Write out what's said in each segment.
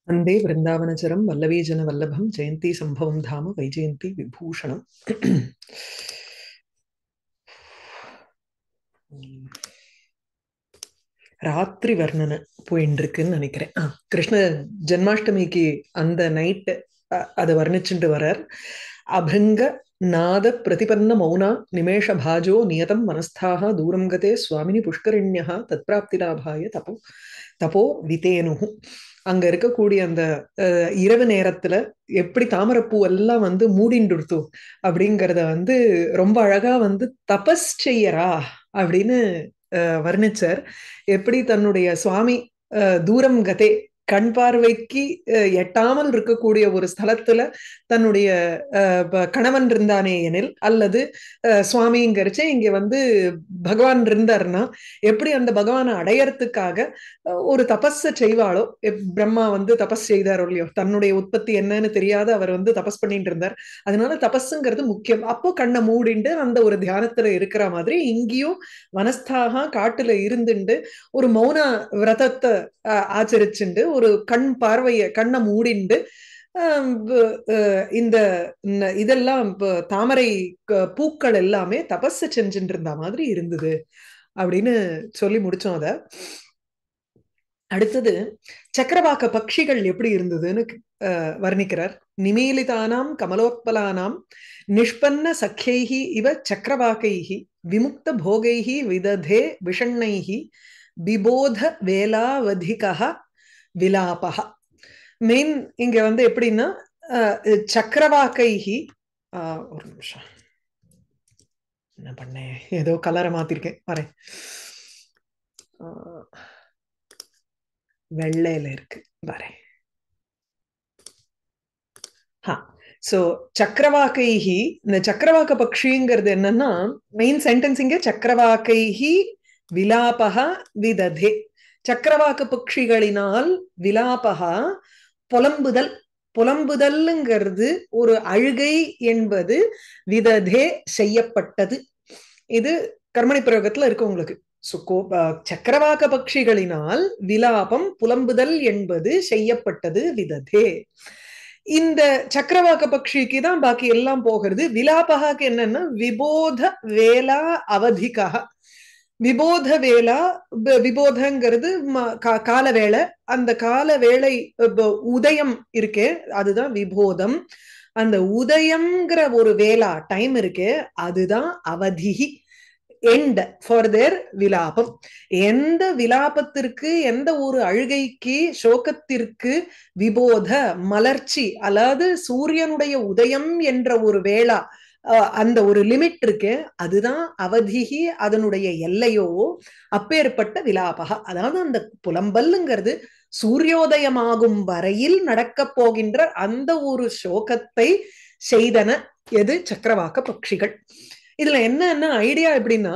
वन्दे वृन्दावनचरं वल्लवीजनवल्लभं जयन्ती सम्भवं धाम वैजयन्ती विभूषणम् ராத்திரி வர்ணனை போயின்னு இருக்குன்னு நினைக்கிறேன் ஆ, கிருஷ்ண ஜென்மாஷ்டமிக்கு அந்த நைட் அதை வர்ணிச்சுட்டு வரார் அபங்க நாத பிரதிபன்ன மௌனா நிமேஷ பாஜோ நியதம் மனஸ்தாக தூரம் கதே சுவாமினி புஷ்கரிண்யா தத்பிராப்திலாபாய தபோ தபோ விதேனுகு அங்க இருக்கக்கூடிய அந்த அஹ், இரவு நேரத்துல எப்படி தாமரைப்பூ எல்லாம் வந்து மூடிண்டுருத்தோ அப்படிங்கறத வந்து ரொம்ப அழகா வந்து தபஸ் செய்யறா அப்படின்னு அஹ், வர்ணிச்சார் எப்படி தன்னுடைய சுவாமி அஹ், தூரம் கதே கண் பார்வைக்கு அஹ், எட்டாமல் இருக்கக்கூடிய ஒரு ஸ்தலத்துல தன்னுடைய அஹ், ப- கணவன் இருந்தானே எனில் அல்லது அஹ், சுவாமிங்கிறச்சே இங்க வந்து பகவான் இருந்தார்னா எப்படி அந்த பகவானை அடையறதுக்காக அஹ், ஒரு தபஸ செய்வாளோ எப்- பிரம்மா வந்து தபஸ் செய்தாரோ இல்லையோ தன்னுடைய உற்பத்தி என்னன்னு தெரியாத அவர் வந்து தபஸ் பண்ணிட்டு இருந்தார் அதனால தபஸுங்கிறது முக்கியம் அப்போ கண்ணை மூடிண்டு அந்த ஒரு தியானத்துல இருக்கிற மாதிரி இங்கேயும் வனஸ்தாக காட்டுல இருந்துண்டு ஒரு மௌன விரதத்தை அஹ், ஆச்சரிச்சுண்டு ஒரு கண் பார்வைய கண்ணை மூடிண்டு ஆம், ப- அஹ், இந்த ந- இதெல்லாம் ப- தாமரை க- பூக்கள் எல்லாமே தபஸ் செஞ்சுட்டு இருந்த மாதிரி இருந்தது அப்படின்னு சொல்லி முடிச்சோம் அத அடுத்தது சக்கரவாக்க பட்சிகள் எப்படி இருந்ததுன்னு அஹ், வர்ணிக்கிறார் நிமீலிதானாம் கமலோத்பலானாம் நிஷ்பன்ன சಖ್யைஹி இவ சக்கரவாக்கைஹி விமுக்த போகைஹி விததே விஷண்ணைஹி விபோத வேலாவதிகः விலாபः மெயின் இங்க வந்து எப்படின்னா அஹ், சக்கரவாக்கைஹி அஹ், ஒரு நிமிஷம் என்ன பண்ணேன் ஏதோ கலரை மாத்திருக்கேன் வரேன் அஹ், வெள்ளையில இருக்கு வரேன் ஹா சோ சக்கரவாக்கைஹி இந்த சக்கரவாக்க பக்ஷிங்கிறது என்னன்னா மெயின் சென்டென்ஸ் இங்க சக்கரவாக்கைஹி விலாபகா விததே சக்கரவாக்க பட்சிகளினால் விலாபகா புலம்புதல் புலம்புதல்ங்கிறது ஒரு அழுகை என்பது விததே செய்யப்பட்டது இது கர்மணி பிரயோகத்துல இருக்கு உங்களுக்கு சோ கோ- அஹ் சக்கரவாக்க பட்சிகளினால் விலாபம் புலம்புதல் என்பது செய்யப்பட்டது விததே இந்த சக்கரவாக்க பக்ஷிக்கு தான் பாக்கி எல்லாம் போகிறது விலாபகாக்கு என்னன்னா விபோத வேலா அவதிகா விபோத வேலா ப- விபோதங்கிறது ம- கா- கால வேளை அந்த கால வேளை ப- உதயம் இருக்கே அதுதான் விபோதம் அந்த உதயம்ங்கிற ஒரு வேலா டைம் இருக்கே அதுதான் அவதிகி எண்ட் ஃபார் தேர் விலாபம் எந்த விலாபத்திற்கு எந்த ஒரு அழுகைக்கு சோகத்திற்கு விபோத மலர்ச்சி அதாவது சூரியனுடைய உதயம் என்ற ஒரு வேளா அஹ், அந்த ஒரு லிமிட் இருக்கு அதுதான் அவதிகி அதனுடைய எல்லையோ அப்பேற்பட்ட விலாபகா அதாவது அந்த புலம்பல்ங்கிறது சூரியோதயமாகும் வரையில் நடக்கப் போகின்ற அந்த ஒரு சோகத்தை செய்தன எது சக்கரவாக்க பட்சிகள் இதுல என்ன ஐடியா எப்படின்னா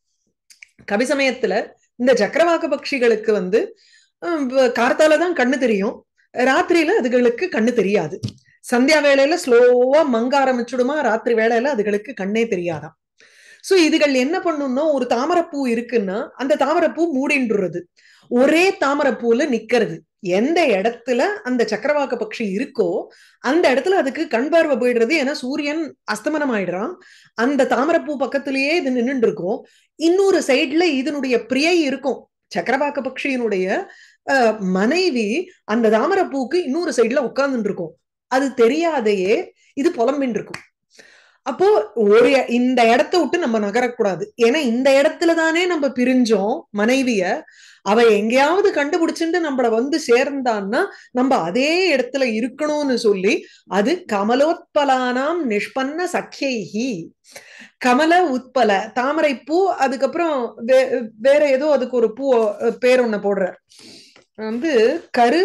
கவி சமயத்துல இந்த சக்கரவாக்க பட்சிகளுக்கு வந்து ஹம், வ- கார்த்தால தான் கண்ணு தெரியும் ராத்திரியில அதுகளுக்கு கண்ணு தெரியாது சந்தியா வேளையில ஸ்லோவா மங்க ஆரம்பிச்சுடுமா ராத்திரி வேளையில அதுகளுக்கு கண்ணே தெரியாதாம் சோ இதுகள் என்ன பண்ணும்னா ஒரு தாமரைப்பூ இருக்குன்னா அந்த தாமரைப்பூ மூடின்றுறது ஒரே தாமரைப்பூல நிக்கிறது எந்த இடத்துல அந்த சக்கரவாக்க பட்சி இருக்கோ அந்த இடத்துல அதுக்கு கண் பார்வை போயிடுறது ஏன்னா சூரியன் அஸ்தமனம் ஆயிடுறான் அந்த தாமரைப்பூ பக்கத்திலேயே இது நின்னுட்டு இருக்கும் இன்னொரு சைடுல இதனுடைய பிரியை இருக்கும் சக்கரவாக்க பட்சியினுடைய அஹ், மனைவி அந்த தாமரைப்பூக்கு இன்னொரு சைடுல உட்கார்ந்துட்டு இருக்கும் அது தெரியாதையே இது புலம்பின்னு இருக்கும் அப்போ ஒரு இந்த இடத்த விட்டு நம்ம நகரக்கூடாது ஏன்னா இந்த இடத்துல தானே நம்ம பிரிஞ்சோம் மனைவிய அவ எங்கேயாவது கண்டுபிடிச்சுட்டு நம்மள வந்து சேர்ந்தான்னா நம்ம அதே இடத்துல இருக்கணும்னு சொல்லி அது கமலோத்பலானாம் நிஷ்பன்ன சக்கியைஹி கமல உத்பல தாமரை பூ அதுக்கப்புறம் வே- வேற ஏதோ அதுக்கு ஒரு பூ அஹ், பேர் ஒண்ணு போடுறார் வந்து கரு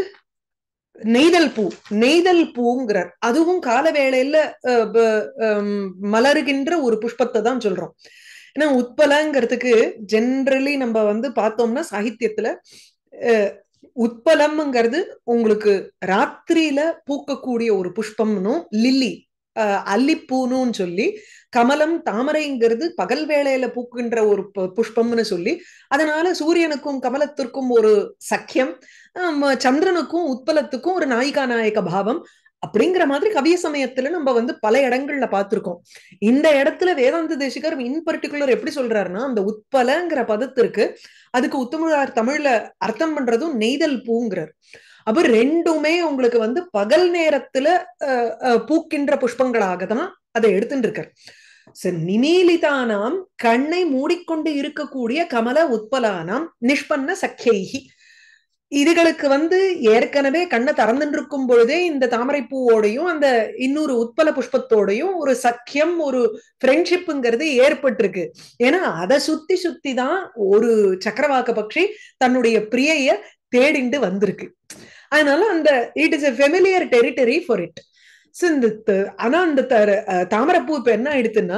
நெய்தல் பூ நெய்தல் பூங்கிறார் அதுவும் கால வேளையில அஹ், ப- ஹம், மலருகின்ற ஒரு புஷ்பத்தை தான் சொல்றோம் ஏன்னா உட்பலங்கிறதுக்கு ஜென்ரலி நம்ம வந்து பார்த்தோம்னா சாகித்யத்துல அஹ், உட்பலம்ங்கிறது உங்களுக்கு ராத்திரியில பூக்கக்கூடிய ஒரு புஷ்பம்னும் லில்லி அல்லிப்பூனுன்னு சொல்லி கமலம் தாமரைங்கிறது பகல் வேளையில பூக்கின்ற ஒரு புஷ்பம்னு சொல்லி அதனால சூரியனுக்கும் கமலத்திற்கும் ஒரு சக்கியம் சந்திரனுக்கும் உத்பலத்துக்கும் ஒரு நாயிகா நாயக பாவம் அப்படிங்கிற மாதிரி கவிய சமயத்துல நம்ம வந்து பல இடங்கள்ல பார்த்திருக்கோம் இந்த இடத்துல வேதாந்த தேசிகர் இன் பர்டிகுலர் எப்படி சொல்றாருன்னா அந்த உட்பலங்கிற பதத்திற்கு அதுக்கு உத்தமதார் தமிழ்ல அர்த்தம் பண்றதும் நெய்தல் பூங்கிறார் அப்ப ரெண்டுமே உங்களுக்கு வந்து பகல் நேரத்துல பூக்கின்ற புஷ்பங்களாக தான் அதை எடுத்துட்டு இருக்கார் நிமீலிதானாம் கண்ணை மூடிக்கொண்டு இருக்கக்கூடிய கமல உட்பலானாம் நிஷ்பன்ன சக்கியைகி இதுகளுக்கு வந்து ஏற்கனவே கண்ணை திறந்துட்டு இருக்கும் பொழுதே இந்த தாமரை பூவோடையும் அந்த இன்னொரு உட்பல புஷ்பத்தோடையும் ஒரு சக்கியம் ஒரு ஃப்ரெண்ட்ஷிப்புங்கிறது ஏற்பட்டிருக்கு ஏன்னா அதை சுத்தி சுத்தி தான் ஒரு சக்கரவாக்க பட்சி தன்னுடைய பிரியைய தேடிண்டு வந்திருக்கு அதனால அந்த it is a familiar territory for it so இந்த ஆனா இந்த தாமரைப்பூ இப்ப என்ன ஆயிடுத்துன்னா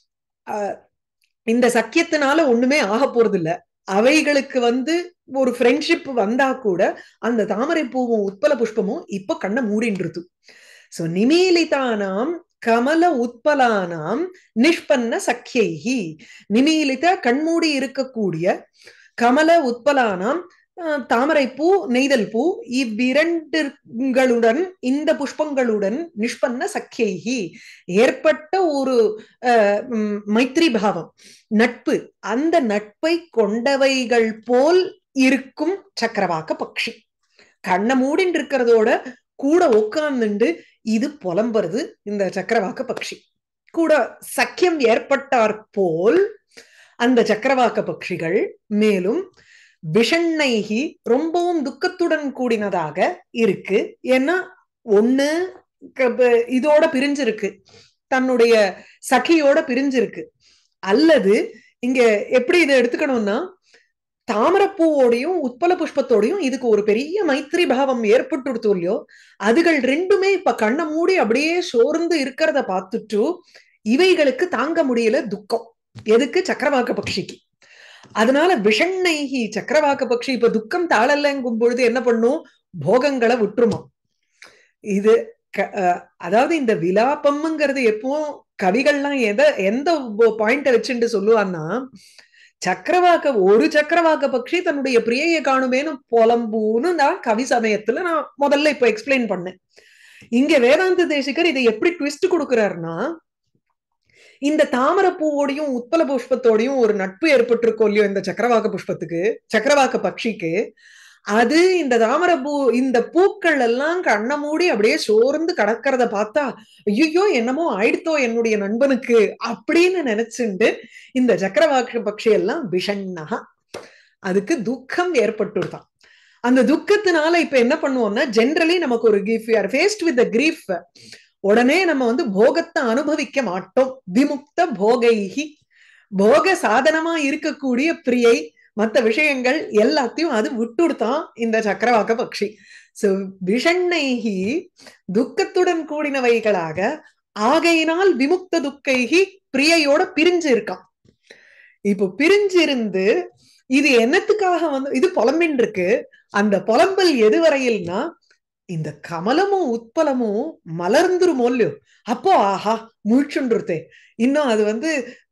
இந்த சக்கியத்தினால ஒண்ணுமே ஆக போறது இல்ல அவைகளுக்கு வந்து ஒரு ஃப்ரெண்ட்ஷிப் வந்தா கூட அந்த தாமரை பூவும் உட்பல புஷ்பமும் இப்ப கண்ணை மூடின்றது சோ நிமீலிதானாம் கமல உட்பலானாம் நிஷ்பன்ன சக்கியைகி நிமீலித கண்மூடி இருக்கக்கூடிய கமல உட்பலானாம் தாமரை பூ நெய்தல் பூ இவ்விரண்டுகளுடன் இந்த புஷ்பங்களுடன் நிஷ்பன்ன சக்கியைகி ஏற்பட்ட ஒரு மைத்ரி பாவம் நட்பு அந்த நட்பை கொண்டவைகள் போல் இருக்கும் சக்கரவாக்க பட்சி கண்ணை மூடின்னு இருக்கிறதோட கூட உட்கார்ந்துண்டு இது புலம்புறது இந்த சக்கரவாக்க பட்சி கூட சக்கியம் ஏற்பட்டார் போல் அந்த சக்கரவாக்க பட்சிகள் மேலும் விஷண்ணைகி ரொம்பவும் துக்கத்துடன் கூடினதாக இருக்கு ஏன்னா ஒண்ணு இதோட பிரிஞ்சிருக்கு தன்னுடைய சகியோட பிரிஞ்சிருக்கு அல்லது இங்க எப்படி இதை எடுத்துக்கணும்னா தாமரப்பூவோடையும் உட்பல புஷ்பத்தோடையும் இதுக்கு ஒரு பெரிய மைத்திரி பாவம் ஏற்பட்டுடுத்தோ இல்லையோ அதுகள் ரெண்டுமே இப்ப கண்ணை மூடி அப்படியே சோர்ந்து இருக்கிறத பார்த்துட்டு இவைகளுக்கு தாங்க முடியல துக்கம் எதுக்கு சக்கரவாக்க பட்சிக்கு அதனால விஷண்ணைகி சக்கரவாக்க பட்சி இப்ப துக்கம் தாழலங்கும் பொழுது என்ன பண்ணும் போகங்களை விட்டுருமா இது அதாவது இந்த விலாபம்ங்கிறது எப்பவும் கவிகள்லாம் எதை எந்த பாயிண்ட வச்சுட்டு சொல்லுவான்னா சக்கரவாக்க ஒரு சக்கரவாக்க பட்சி தன்னுடைய பிரியையை காணுமேனு புலம்பூன்னு நான் கவி சமயத்துல நான் முதல்ல இப்ப எக்ஸ்பிளைன் பண்ணேன் இங்க வேதாந்த தேசிகர் இதை எப்படி ட்விஸ்ட் கொடுக்கிறாருன்னா இந்த தாமர பூவோடையும் உட்பல புஷ்பத்தோடையும் ஒரு நட்பு ஏற்பட்டிருக்கோம் இல்லையோ இந்த சக்கரவாக்க புஷ்பத்துக்கு சக்கரவாக்க பட்சிக்கு அது இந்த தாமர பூ இந்த பூக்கள் எல்லாம் கண்ணை மூடி அப்படியே சோர்ந்து கடக்கிறத பார்த்தா ஐயோ என்னமோ ஆயிடுத்தோ என்னுடைய நண்பனுக்கு அப்படின்னு நினைச்சுண்டு இந்த சக்கரவாக்க பட்சி எல்லாம் விஷண்ணகா அதுக்கு துக்கம் ஏற்பட்டுருதான் அந்த துக்கத்தினால இப்ப என்ன பண்ணுவோம்னா ஜென்ரலி நமக்கு ஒரு grief are faced with grief உடனே நம்ம வந்து போகத்தை அனுபவிக்க மாட்டோம் விமுக்த போகைகி போக சாதனமா இருக்கக்கூடிய பிரியை மற்ற விஷயங்கள் எல்லாத்தையும் அது விட்டுடுத்தான் இந்த சக்கரவாக்க பட்சி சோ விஷண்ணைகி துக்கத்துடன் கூடினவைகளாக ஆகையினால் விமுக்த துக்கைகி பிரியையோட பிரிஞ்சு இருக்கான் இப்போ பிரிஞ்சிருந்து இது என்னத்துக்காக வந்து இது புலம்பின் இருக்கு அந்த புலம்பல் எது வரையில்னா இந்த கமலமும் உட்பலமும் மலர்ந்துருமோ இல்லையோ அப்போ ஆஹா முழிச்சுருத்தே இன்னும் அது வந்து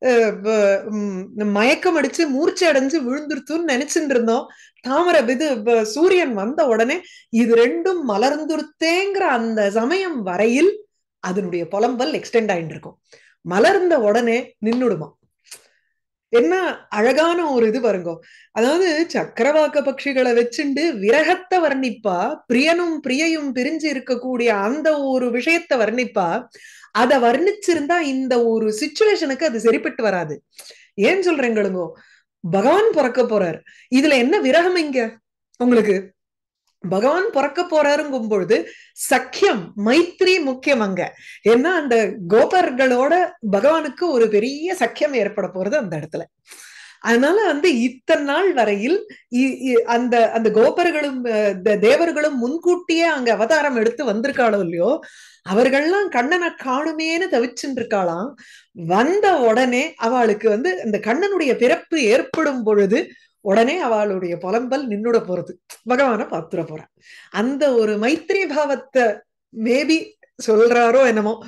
மயக்கம் அடிச்சு மூர்ச்சி அடைஞ்சு விழுந்துருத்துன்னு நினைச்சுட்டு இருந்தோம் தாமரை இது சூரியன் வந்த உடனே இது ரெண்டும் மலர்ந்துருத்தேங்கிற அந்த சமயம் வரையில் அதனுடைய புலம்பல் எக்ஸ்டெண்ட் ஆயிட்டு இருக்கும் மலர்ந்த உடனே நின்னுடுமா என்ன அழகான ஒரு இது பாருங்க அதாவது சக்கரவாக்க பட்சிகளை வச்சுண்டு விரகத்தை வர்ணிப்பா பிரியனும் பிரியையும் பிரிஞ்சு இருக்கக்கூடிய அந்த ஒரு விஷயத்த வர்ணிப்பா அத வர்ணிச்சிருந்தா இந்த ஒரு சுச்சுவேஷனுக்கு அது சரிப்பட்டு வராது ஏன் சொல்றேங்களுங்கோ பகவான் பிறக்க போறார் இதுல என்ன விரகம் இங்க உங்களுக்கு பகவான் பிறக்க போறாருங்கும் பொழுது சக்கியம் மைத்ரி முக்கியம் அங்க ஏன்னா அந்த கோபர்களோட பகவானுக்கு ஒரு பெரிய சக்கியம் ஏற்பட போறது அந்த இடத்துல அதனால வந்து இத்தனை நாள் வரையில் அந்த அந்த கோபர்களும் தேவர்களும் முன்கூட்டியே அங்க அவதாரம் எடுத்து வந்திருக்காளோ இல்லையோ அவர்கள்லாம் கண்ணனை காணுமேன்னு தவிச்சுட்டு இருக்காளாம் வந்த உடனே அவளுக்கு வந்து இந்த கண்ணனுடைய பிறப்பு ஏற்படும் பொழுது உடனே அவளுடைய புலம்பல் நின்னுட போறது பகவான பாத்துட போறான் அந்த ஒரு மைத்திரி பாவத்தை மேபி சொல்றாரோ என்னமோ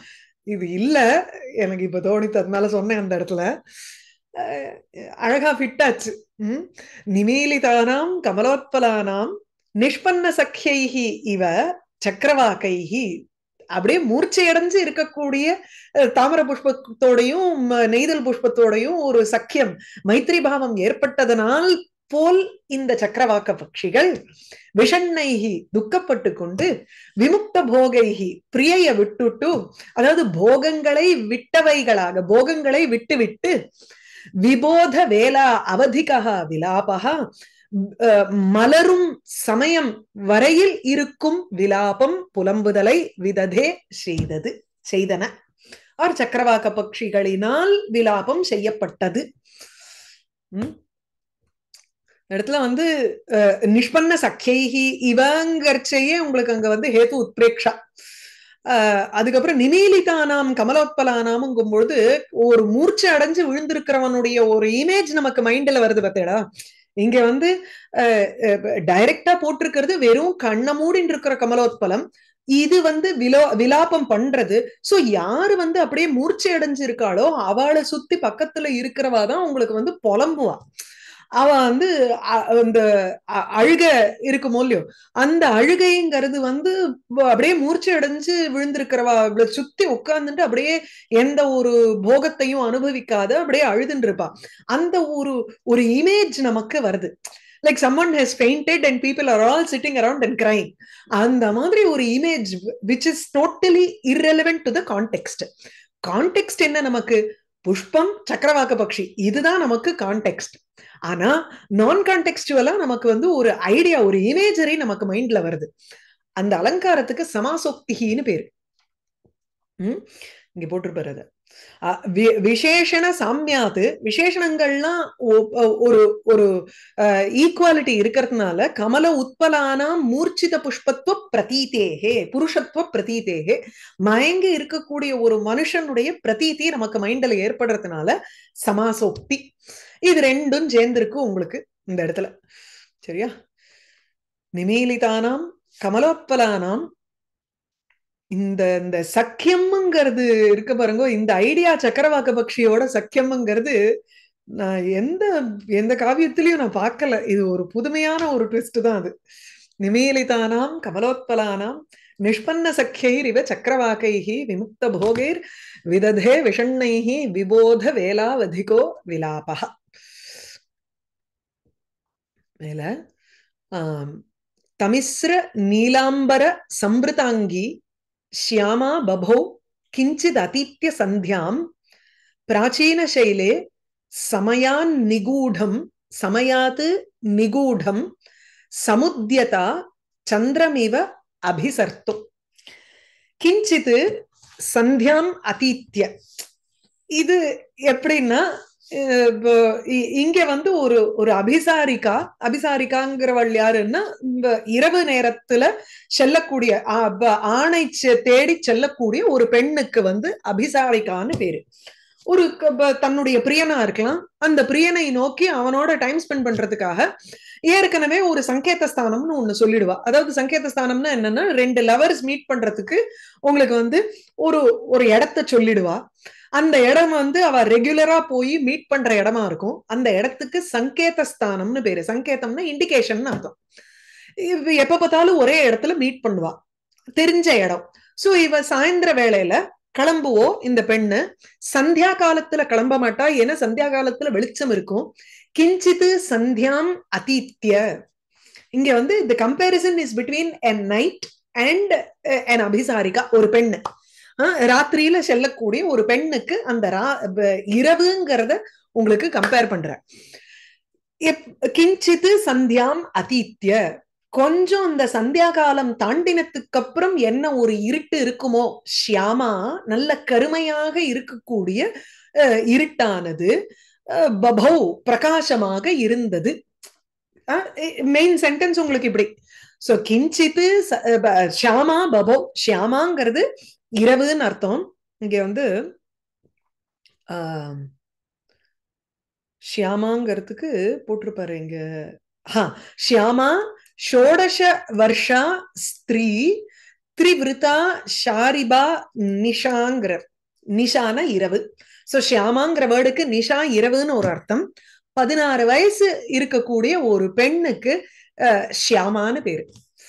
இது இல்ல எனக்கு இப்ப தோணித்து அதனால சொன்னேன் அந்த இடத்துல அஹ் அழகா ஃபிட் ஆச்சு ம்? நிமீலிதானாம் கமலோத்பலானாம் நிஷ்பன்ன சக்கியைஹி இவ சக்கரவாக்கைஹி அப்படியே மூர்ச்சையடைஞ்சு இருக்கக்கூடிய அஹ், தாமர புஷ்பத்தோடையும் ம, நெய்தல் புஷ்பத்தோடையும் ஒரு சக்கியம் மைத்ரி பாவம் ஏற்பட்டதனால் போல் இந்த சக்கரவாக்க பட்சிகள் விஷண்ணைகி துக்கப்பட்டு கொண்டு விமுக்த போகைகி பிரியைய விட்டுட்டு அதாவது போகங்களை விட்டவைகளாக போகங்களை விட்டுவிட்டு விபோத வேலா அவதிகா விலாபகா அஹ், மலரும் சமயம் வரையில் இருக்கும் விலாபம் புலம்புதலை விததே செய்தது செய்தன ஆர் சக்கரவாக்க பட்சிகளினால் விலாபம் செய்யப்பட்டது ம்? இந்த இடத்துல வந்து அஹ், நிஷ்பன்ன சக்கியைகி இவங்கர்ச்சையே உங்களுக்கு அங்க வந்து ஹேது உத்பிரேக்ஷா அஹ், அதுக்கப்புறம் நிமீலிதானாம் கமலோத்பலானாம்ங்கும் பொழுது ஒரு மூர்ச்சை அடைஞ்சு விழுந்திருக்கிறவனுடைய ஒரு இமேஜ் நமக்கு மைண்ட்ல வருது பார்த்தேடா இங்க வந்து டைரக்டா போட்டிருக்கிறது வெறும் கண்ண மூடின்னு இருக்கிற கமலோத்பலம் இது வந்து விலோ விலாபம் பண்றது சோ யாரு வந்து அப்படியே மூர்ச்சை அடைஞ்சு இருக்காளோ அவளை சுத்தி பக்கத்துல இருக்கிறவா தான் உங்களுக்கு வந்து புலம்புவா அவ வந்து அ- அந்த அ- அழுக இருக்குமோ இல்லையோ அந்த அழுகைங்கிறது வந்து வ- அப்படியே மூர்ச்சை அடைஞ்சு விழுந்திருக்கிறவா இவளை சுத்தி உட்கார்ந்துட்டு அப்படியே எந்த ஒரு போகத்தையும் அனுபவிக்காத அப்படியே அழுதுன்னு இருப்பா அந்த ஒரு ஒரு இமேஜ் நமக்கு வருது like someone has painted and people are all sitting around and crying அந்த மாதிரி ஒரு image which is totally irrelevant to the context context என்ன நமக்கு புஷ்பம் சக்கரவாக்க பக்ஷி இதுதான் நமக்கு கான்டெக்ட் ஆனா நான் கான்டெக்ஸ்டுவலா நமக்கு வந்து ஒரு ஐடியா ஒரு இமேஜரி நமக்கு மைண்ட்ல வருது அந்த அலங்காரத்துக்கு சமாசோக்திகின்னு பேரு ம் இங்க போட்டிருப்பாரு அது அஹ் வி- விசேஷண சாமியாத்து விசேஷணங்கள்லாம் ஒ- ஒ- ஒரு ஒரு ஈக்குவாலிட்டி இருக்கிறதுனால கமல உத்பலானா மூர்ச்சித புஷ்பத்துவ பிரதீதேகே புருஷத்துவ பிரதீதேகே மயங்கி இருக்கக்கூடிய ஒரு மனுஷனுடைய பிரதீதி நமக்கு மைண்ட்ல ஏற்படுறதுனால சமாசோக்தி இது ரெண்டும் சேர்ந்திருக்கு உங்களுக்கு இந்த இடத்துல சரியா நிமீலிதானாம் கமலோத்பலானாம் இந்த இந்த சக்கியம்ங்கிறது இருக்கு பாருங்க இந்த ஐடியா சக்கரவாக்க பக்ஷியோட சக்கியம்ங்கிறது நான் எந்த எந்த காவியத்திலையும் நான் பார்க்கல இது ஒரு புதுமையான ஒரு ட்விஸ்ட் தான் அது நிமீலிதானாம் கமலோத்பலானாம் நிஷ்பன்ன சக்கியைர் இவ சக்கரவாக்கைஹி விமுக்த போகைர் விததே விஷண்ணைஹி விபோத வேலாவதிகோ விலாபः மேல ஆம், தமிஸ்ர நீலாம்பர சம்பிருதாங்கி श्यामा बभौ किञ्चित् अतीत्य सन्ध्यां प्राचीनशैले समयान् निगूढं समयात् निगूढं समुद्यता चन्द्रमिव अभिसर्तु கிஞ்சித் சந்தியாம் அதீத்ய இது எப்படின்னா அஹ் இப்போ இ- இங்க வந்து ஒரு ஒரு அபிசாரிகா அபிசாரிகாங்கிறவள் யாருன்னா இந்த இரவு நேரத்துல செல்லக்கூடிய ஆ- ப- ஆணை செ- தேடி செல்லக்கூடிய ஒரு பெண்ணுக்கு வந்து அபிசாரிகான்னு பேரு ஒரு க- ப- தன்னுடைய பிரியனா இருக்கலாம் அந்த பிரியனை நோக்கி அவனோட டைம் ஸ்பெண்ட் பண்றதுக்காக ஏற்கனவே ஒரு சங்கேத ஸ்தானம்னு ஒண்ணு சொல்லிடுவா அதாவது சங்கேத ஸ்தானம்னா என்னன்னா ரெண்டு லவர்ஸ் மீட் பண்றதுக்கு உங்களுக்கு வந்து ஒரு ஒரு இடத்த சொல்லிடுவா அந்த இடம் வந்து அவ ரெகுலரா போய் மீட் பண்ற இடமா இருக்கும் அந்த இடத்துக்கு சங்கேத ஸ்தானம்னு பேரு சங்கேதம்னா இண்டிகேஷன் அர்த்தம் இவ எப்ப பார்த்தாலும் ஒரே இடத்துல மீட் பண்ணுவா தெரிஞ்ச இடம் சோ இவ சாயந்தர வேளையில கிளம்புவோம் இந்த பெண்ணு சந்தியா காலத்துல கிளம்ப மாட்டா ஏன்னா சந்தியா காலத்துல வெளிச்சம் இருக்கும் கிஞ்சித்து சந்தியாம் அதீத்ய இங்க வந்து இந்த comparison is between an night and an அபிசாரிகா ஒரு பெண்ணு ஆஹ் ராத்திரியில செல்லக்கூடிய ஒரு பெண்ணுக்கு அந்த ரா ப- இரவுங்கிறத உங்களுக்கு கம்பேர் பண்ற எப்- கிஞ்சித்து சந்தியாம் அதீத்ய கொஞ்சம் அந்த சந்தியா காலம் தாண்டினத்துக்கு அப்புறம் என்ன ஒரு இருட்டு இருக்குமோ ஷியாமா நல்ல கருமையாக இருக்கக்கூடிய அஹ், இருட்டானது அஹ், பபௌ பிரகாசமாக இருந்தது மெயின் சென்டென்ஸ் உங்களுக்கு இப்படி சோ கிஞ்சித்து ச- அஹ், ப- ஷியாமா பபௌ ஷியாமாங்கிறது இரவுன்னு அர்த்தம் இங்க வந்து ஆஹ், ஷியாமாங்கிறதுக்கு போட்டிருப்பாரு இங்க ஹா ஷியாமா ஷோடச வர்ஷா ஸ்திரீ திரிவிருதா ஷாரிபா நிஷாங்கிற நிஷான இரவு சோ ஷியாமாங்கிற வேர்டுக்கு நிஷா இரவுன்னு ஒரு அர்த்தம் பதினாறு வயசு இருக்கக்கூடிய ஒரு பெண்ணுக்கு ஷியாமான்னு பேரு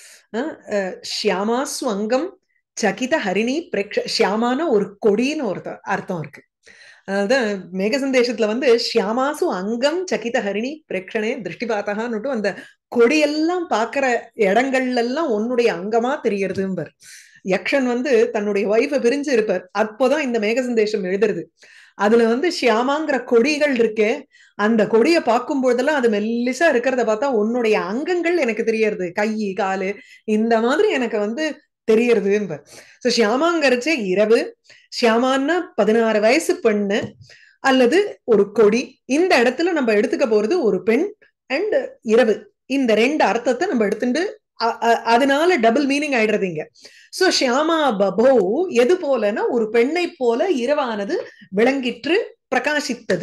ஷியாமா ஸ்வங்கம் சகித ஹரிணி பிரேக்ஷ ஷியாமான ஒரு கொடின்னு ஒரு அர்த்தம் இருக்கு அதாவது மேக சந்தேஷத்துல வந்து ஷியாமாசு அங்கம் சகித ஹரிணி பிரேக்ஷனே திருஷ்டி பார்த்தான்னுட்டு அந்த கொடியெல்லாம் பாக்குற இடங்கள்ல எல்லாம் உன்னுடைய அங்கமா தெரியறதும்பர் யக்ஷன் வந்து தன்னுடைய ஒய்ஃபை பிரிஞ்சு இருப்பார் அப்போதான் இந்த மேக சந்தேஷம் எழுதுறது அதுல வந்து ஷியாமாங்கிற கொடிகள் இருக்கே அந்த கொடியை பார்க்கும் பொழுதெல்லாம் அது மெல்லிசா இருக்கிறத பார்த்தா உன்னுடைய அங்கங்கள் எனக்கு தெரியறது கை காலு இந்த மாதிரி எனக்கு வந்து தெரியறது சோ ஷியாமாங்கிறச்சே இரவு ஷியாமான்னா பதினாறு வயசு பெண்ணு அல்லது ஒரு கொடி இந்த இடத்துல நம்ம எடுத்துக்க போறது ஒரு பெண் அண்ட் இரவு இந்த ரெண்டு அர்த்தத்தை நம்ம எடுத்துட்டு அதனால டபுள் மீனிங் ஆயிடுறது இங்க சோ ஷியாமா பபோ எது போலன்னா ஒரு பெண்ணை போல இரவானது விளங்கிற்று பிரகாசித்தது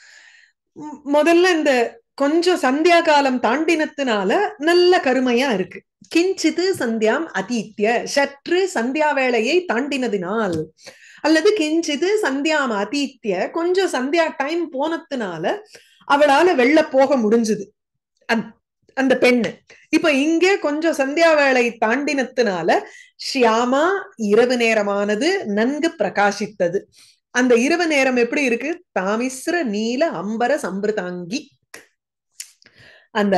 முதல்ல இந்த கொஞ்சம் சந்தியா காலம் தாண்டினத்தினால நல்ல கருமையா இருக்கு கிஞ்சித்து சந்தியாம் அதீத்திய சற்று சந்தியா வேளையை தாண்டினதினால் அல்லது கிஞ்சிது சந்தியாம் அதீத்திய கொஞ்சம் சந்தியா டைம் போனதுனால அவளால வெளில போக முடிஞ்சுது அந்த பெண்ணு இப்ப இங்கே கொஞ்சம் சந்தியா வேலை தாண்டினத்தினால ஷியாமா இரவு நேரமானது நன்கு பிரகாசித்தது அந்த இரவு நேரம் எப்படி இருக்கு தாமிஸ்ர நீல அம்பர சம்பிரதாங்கி அந்த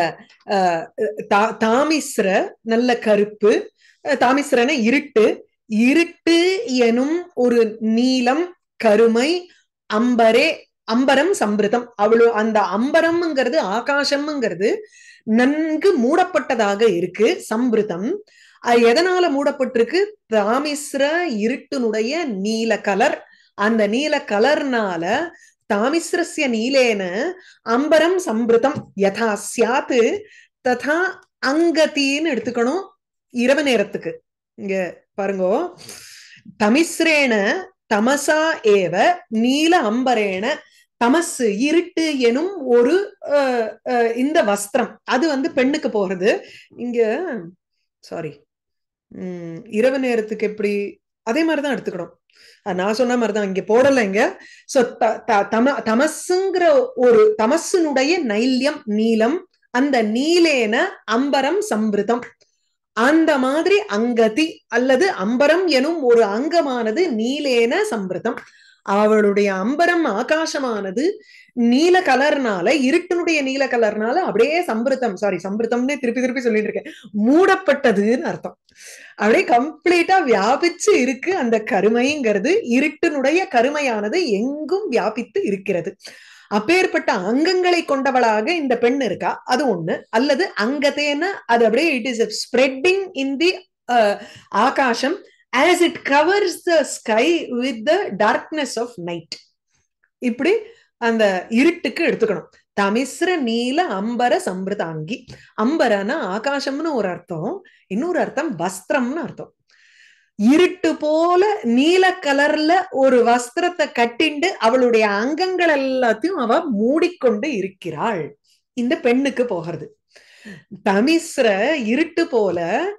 தாமிஸ்ர நல்ல கருப்பு தாமிஸ்ரன இருட்டு இருட்டு எனும் ஒரு நீலம் கருமை அம்பரே அம்பரம் சம்பிரதம் அவ்வளவு அந்த அம்பரம்ங்கிறது ஆகாசம்ங்கிறது நன்கு மூடப்பட்டதாக இருக்கு சம்பிருதம் அது எதனால மூடப்பட்டிருக்கு தாமிஸ்ர இருட்டினுடைய நீல கலர் அந்த நீல கலர்னால தாமிஸ்ரஸ்ய நீலேன அம்பரம் சம்பிருதம் யதா சியாத்து ததா அங்கத்தின்னு எடுத்துக்கணும் இரவு நேரத்துக்கு இங்க பாருங்க தமிஸ்ரேன தமசா ஏவ நீல அம்பரேன தமஸ் இருட்டு எனும் ஒரு இந்த வஸ்திரம் அது வந்து பெண்ணுக்கு போறது இங்க சாரி உம் இரவு நேரத்துக்கு எப்படி அதே மாதிரிதான் எடுத்துக்கணும் நான் சொன்ன மாதிரிதான் இங்க போடல இங்க சோ தம தமசுங்கிற ஒரு தமசுனுடைய நைல்யம் நீலம் அந்த நீலேன அம்பரம் சம்பிருதம் அந்த மாதிரி அங்கதி அல்லது அம்பரம் எனும் ஒரு அங்கமானது நீலேன சம்பிருதம் அவளுடைய அம்பரம் ஆகாசமானது நீல கலர்னால இருட்டினுடைய நீல கலர்னால அப்படியே சம்பிருத்தம் சாரி சம்பிருத்தம்னே திருப்பி திருப்பி சொல்லிட்டு இருக்கேன் மூடப்பட்டதுன்னு அர்த்தம் அப்படியே கம்ப்ளீட்டா வியாபிச்சு இருக்கு அந்த கருமைங்கிறது இருட்டினுடைய கருமையானது எங்கும் வியாபித்து இருக்கிறது அப்பேற்பட்ட அங்கங்களை கொண்டவளாக இந்த பெண் இருக்கா அது ஒண்ணு அல்லது அங்கத்தேன அது அப்படியே it is spreading in the ஆகாசம் as it covers the sky with the darkness of night இப்படி அந்த இருட்டுக்கு எடுத்துக்கணும் தமிஸ்ர நீல அம்பர சம்பிரதாங்கி அம்பரனா ஆகாசம்னு ஒரு அர்த்தம் இன்னொரு அர்த்தம் வஸ்திரம்னு அர்த்தம் இருட்டு போல நீல கலர்ல ஒரு வஸ்திரத்தை கட்டிண்டு அவளுடைய அங்கங்கள் எல்லாத்தையும் அவ மூடிக்கொண்டு இருக்கிறாள் இந்த பெண்ணுக்கு போகிறது தமிஸ்ர இருட்டு போல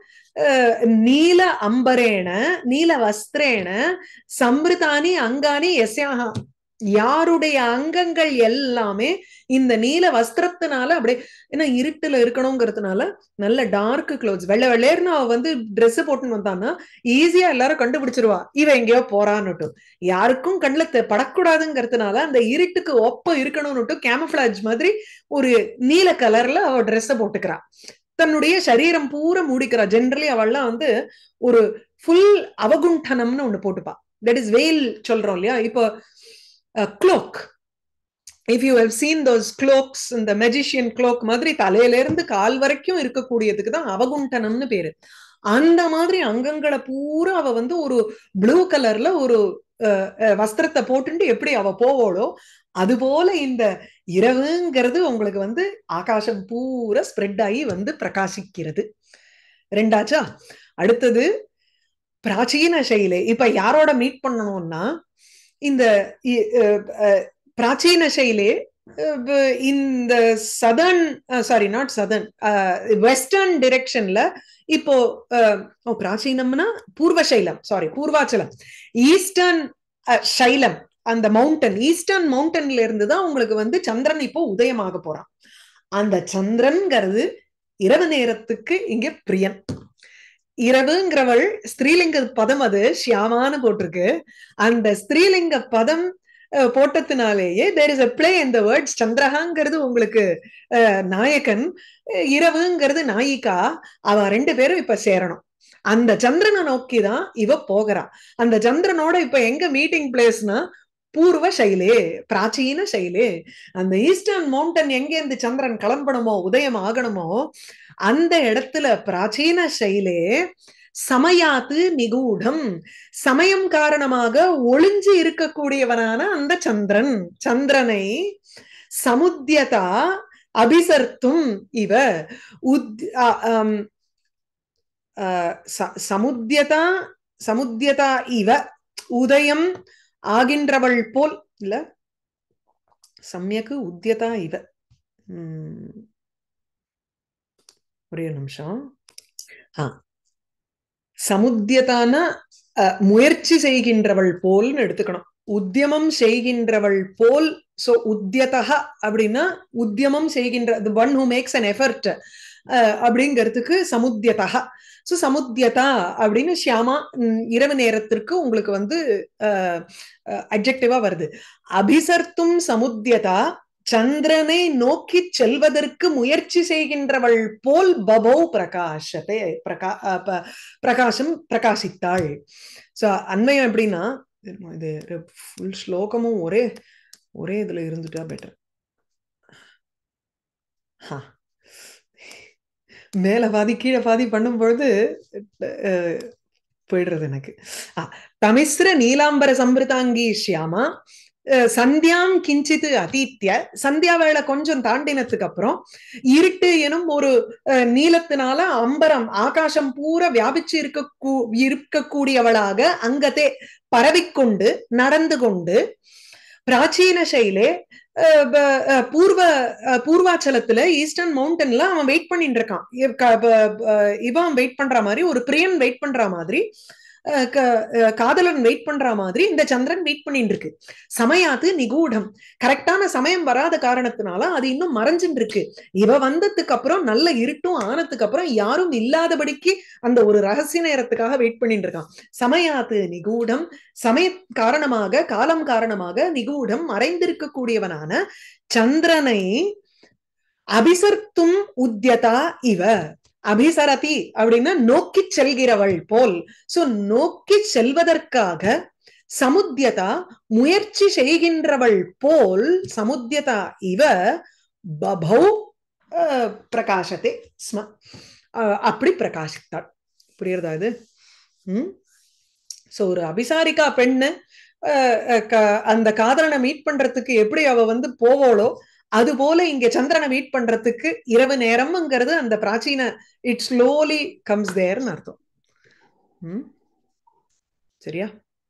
நீல அம்பரேன நீல வஸ்திரேன சம்பிருதானி அங்கானி எஸ்யாகா யாருடைய அங்கங்கள் எல்லாமே இந்த நீல வஸ்திரத்தினால அப்படியே ஏன்னா இருட்டுல இருக்கணுங்கிறதுனால நல்ல டார்க் க்ளோத்ஸ் வெள்ளை வெள்ளையர்னு அவ வந்து ட்ரெஸ் போட்டுன்னு வந்தான்னா ஈஸியா எல்லாரும் கண்டுபிடிச்சிருவா இவ எங்கேயோ போறான்னுட்டு யாருக்கும் கண்ணுல படக்கூடாதுங்கிறதுனால அந்த இருட்டுக்கு ஒப்ப இருக்கணும்னுட்டு கேமஃபிளாஜ் மாதிரி ஒரு நீல கலர்ல அவ ட்ரெஸ்ஸ போட்டுக்கிறா தன்னுடைய சரீரம் பூரா மூடிக்கிறா ஜென்ரலி அவள்லாம் வந்து ஒரு ஃபுல் அவகுண்டனம்னு ஒண்ணு போட்டுப்பா தட் இஸ் வெயில் சொல்றோம் இல்லையா இப்போ cloak if you have seen those cloaks இந்த மெஜிஷியன் க்ளோக் மாதிரி தலையில இருந்து கால் வரைக்கும் இருக்கக்கூடியதுக்கு தான் அவகுண்டனம்னு பேரு அந்த மாதிரி அங்கங்களை பூரா அவ வந்து ஒரு ப்ளூ கலர்ல ஒரு வஸ்திரத்தை போட்டுட்டு எப்படி அவ போவோளோ அது போல இந்த இரவுங்கிறது உங்களுக்கு வந்து ஆகாசம் பூரா ஸ்ப்ரெட் ஆகி வந்து பிரகாசிக்கிறது ரெண்டாச்சா அடுத்தது பிராச்சீன சைலே இப்ப யாரோட மீட் பண்ணணும்னா இந்த பிராச்சீன சைலே இந்த southern sorry not southern western டிரெக்ஷன்ல இப்போ பிராச்சீனம்னா பூர்வசைலம் சாரி பூர்வாச்சலம் ஈஸ்டர்ன் அஹ், சைலம் அந்த மவுண்டன் ஈஸ்டர்ன் மவுண்டன்ல இருந்து தான் உங்களுக்கு வந்து சந்திரன் இப்போ உதயமாக போறான் அந்த சந்திரன்ங்கிறது இரவு நேரத்துக்கு இங்க பிரியன் இரவுங்கிறவள் ஸ்திரீலிங்க பதம் அது ஷியாமான்னு போட்டிருக்கு அந்த ஸ்திரீலிங்க பதம் அஹ், போட்டதுனாலேயே தேர் இஸ் அ பிளே இந்த வேர்ட்ஸ் சந்திரகாங்கிறது உங்களுக்கு அஹ், நாயகன் அஹ், இரவுங்கிறது நாயிகா அவ ரெண்டு பேரும் இப்ப சேரணும் அந்த சந்திரனை நோக்கி தான் இவ போகிறா அந்த சந்திரனோட இப்ப எங்க மீட்டிங் பிளேஸ்னா பூர்வ சைலே பிராச்சீன சைலே அந்த ஈஸ்டர்ன் மவுண்டன் எங்கேருந்து சந்திரன் கிளம்பணுமோ உதயம் ஆகணுமோ அந்த இடத்துல பிராச்சீன சைலே சமயாத்து நிகூடம் சமயம் காரணமாக ஒளிஞ்சு இருக்கக்கூடியவனான அந்த சந்திரன் சந்திரனை சமுத்தியதா அபிசர்த்தும் இவ உத் அ- அம், அ, ச- சமுத்தியதா சமுத்தியதா இவ உதயம் ஆகின்றவள் போல் இல்ல சமயக்கு உத்தியதா இவ உம், ஒரே ஒரு நிமிஷம் ஆ சமுத்தியதான அஹ், முயற்சி செய்கின்றவள் போல்னு எடுத்துக்கணும் உத்தியமம் செய்கின்றவள் போல் சோ உத்தியதா அப்படின்னா உத்தியமம் செய்கின்ற the one who makes an effort அப்படிங்கிறதுக்கு சமுத்தியதா சோ சமுத்தியதா அப்படின்னு ஷியாமா ம், இரவு நேரத்திற்கு உங்களுக்கு வந்து அப்ஜெக்டிவா வருது அபிசர்த்தும் சமுத்தியதா சந்திரனை நோக்கி செல்வதற்கு முயற்சி செய்கின்றவள் போல் பபௌ பிரகாசத்தை பிரகா அஹ் ப- பிரகாசம் பிரகாசித்தாள் சோ அன்மயம் எப்படின்னா இது ஃபுல் ஸ்லோகமும் ஒரே ஒரே இதுல இருந்துட்டா பெட்டர் மேல பாதி கீழே பாதி பண்ணும் பொழுது அஹ், போயிடுறது எனக்கு ஆ, தமிஸ்ர நீலாம்பர சம்பிருதாங்கி ஷியாமா அஹ், சந்தியாம் கிஞ்சித்து அதீத்திய சந்தியா வேளை கொஞ்சம் தாண்டினதுக்கு அப்புறம் இருட்டு எனும் ஒரு அஹ், நீலத்தினால அம்பரம் ஆகாசம் பூரா வியாபிச்சு இருக்க இருக்கக்கூடியவளாக அங்கத்தே பரவிக்கொண்டு நடந்து கொண்டு பிராச்சீன சைலே அஹ், ப- அஹ், பூர்வ அஹ், பூர்வாச்சலத்துல ஈஸ்டர்ன் மவுண்டன்ல அவன் வெயிட் பண்ணிட்டு இருக்கான் இவ- க- ப- ப- இவன் வெயிட் பண்ற மாதிரி ஒரு பிரியன் வெயிட் பண்ற மாதிரி அஹ், க- அஹ், காதலன் வெயிட் பண்ற மாதிரி இந்த சந்திரன் வெயிட் பண்ணிட்டு இருக்கு சமயாது நிகூடம் கரெக்டான சமயம் வராத காரணத்தினால அது இன்னும் மறைஞ்சுட்டு இருக்கு இவ வந்ததுக்கு அப்புறம் நல்ல இருட்டும் ஆனதுக்கு அப்புறம் யாரும் இல்லாதபடிக்கு அந்த ஒரு ரகசிய நேரத்துக்காக வெயிட் பண்ணிட்டு இருக்கான் சமயாது நிகூடம் சமய காரணமாக காலம் காரணமாக நிகூடம் மறைந்திருக்கக்கூடியவனான சந்திரனை அபிசர்த்தும் உத்தியதா இவ அபிசரதி அப்படின்னா நோக்கி செல்கிறவள் போல் சோ நோக்கி செல்வதற்காக சமுத்தியதா முயற்சி செய்கின்றவள் போல் சமுத்தியதா இவ பபௌ அஹ், பிரகாசத்தை ஸ்ம அஹ், அப்படி பிரகாசித்தாள் புரியுறதா இது ம் சோ ஒரு அபிசாரிக்கா பெண்ணு அஹ், அஹ், க- அந்த காதலனை மீட் பண்றதுக்கு எப்படி அவ வந்து போவோளோ அது போல இங்க சந்திரனை மீட் பண்றதுக்கு இரவு நேரம்ங்கிறது அந்த பிராச்சீன இட் ஸ்லோலி கம்ஸ் தேர்னு அர்த்தம் ம் சரியா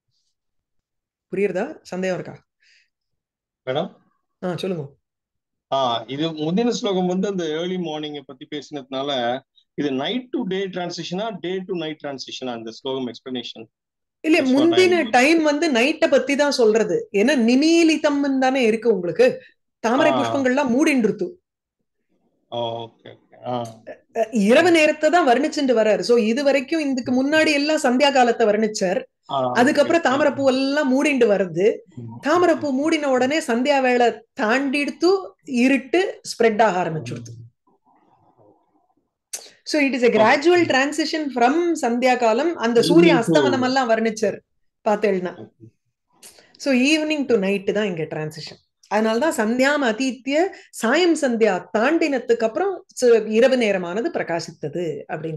புரியுறதா சந்தேகம் இருக்கா மேடம் ஆ சொல்லுங்க ஆ இது முந்தின ஸ்லோகம் வந்து அந்த ஏர்லி மார்னிங் பத்தி பேசினதுனால இது நைட் டு டே டிரான்சிஷனா டே டு நைட் டிரான்சிஷனா அந்த ஸ்லோகம் எக்ஸ்பிளனேஷன் இல்ல That's what முந்தின I'm- டைம் வந்து நைட்ட பத்தி தான் சொல்றது ஏன்னா நிமீலிதம்னு தானே இருக்கு உங்களுக்கு தாமரை ஆ. புஷ்பங்கள்லாம் மூடின்றுத்து ஓகே ஓகே ஆ அஹ் இரவு நேரத்தை தான் வர்ணிச்சுட்டு வர்றாரு சோ இது வரைக்கும் இதுக்கு முன்னாடி எல்லாம் சந்தியா காலத்தை வர்ணிச்சார் ஆ, அதுக்கப்புறம் okay, தாமரைப்பூ எல்லாம் மூடிண்டு வருது okay. தாமரைப்பூ மூடின உடனே சந்தியா வேளை தாண்டிடுத்து இருட்டு ஸ்ப்ரெட் ஆக ஆரம்பிச்சுடுது so it is a gradual transition from சந்தியா காலம் அந்த சூரிய Evening to- அஸ்தமனம் எல்லாம் வர்ணிச்சார் பார்த்தேன்னா சோ ஈவினிங் டு நைட் தான் இங்க டிரான்சிஷன் அதனாலதான் சந்தியாம் அதீத்திய சாயம் சந்தியா தாண்டினத்துக்கு அப்புறம் சு- இரவு நேரமானது பிரகாசித்தது அப்படின்னு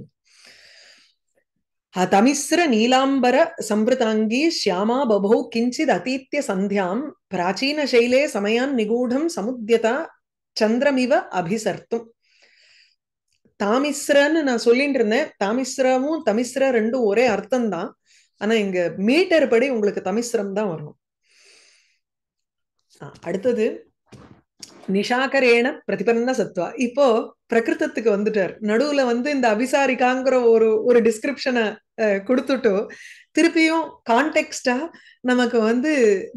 அ தமிஸ்ர நீலாம்பர சம்பிருதாங்கி ஷியாமா பபௌ கிஞ்சித் அதீத்திய சந்தியாம் பிராச்சீன சைலே சமயான் நிகூடம் சமுத்தியதா சந்திரமிவ அபிசர்த்தும் தாமிஸ்ரன்னு நான் சொல்லிட்டு இருந்தேன் தாமிஸ்ரமும் தமிஸ்ர ரெண்டும் ஒரே அர்த்தம் தான் ஆனா இங்க மீட்டர் படி உங்களுக்கு தமிஸ்ரம் தான் வரணும் ஆ, அடுத்தது நிஷாகரேன பிரதிபன்ன சத்வா இப்போ பிரகிருத்தத்துக்கு வந்துட்டார் நடுவுல வந்து இந்த அபிசாரிகாங்கிற ஒரு ஒரு டிஸ்கிரிப்ஷனை கொடுத்துட்டு திருப்பியும் கான்டெக்ஸ்டா நமக்கு வந்து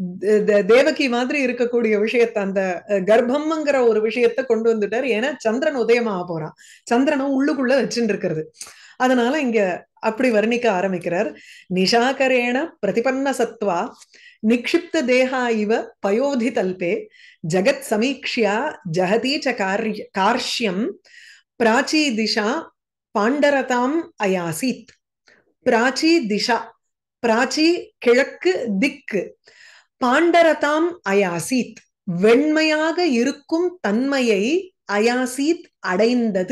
தேவகி மாதிரி இருக்கக்கூடிய விஷயத்த அந்த கர்ப்பம்ங்கிற ஒரு விஷயத்த கொண்டு வந்துட்டார் ஏன்னா சந்திரன் உதயமாக போறான் சந்திரனும் உள்ளுக்குள்ள வச்சுட்டு இருக்கிறது அதனால இங்க அப்படி வர்ணிக்க ஆரம்பிக்கிறார் நிஷாகரேண பிரதிபன்ன சத்வா நிக்ஷிப்த தேகா இவ பயோதி தல்பே ஜகத் சமீக்ஷியா ஜகதி ச கார்ய கார்ஷ்யம் பிராச்சி திஷா பாண்டரதாம் அயாசித் பிராச்சி திஷா பிராச்சி கிழக்கு திக்கு பாண்டரதாம் அயாசித் வெண்மையாக இருக்கும் தன்மையை அயாசித் அடைந்தது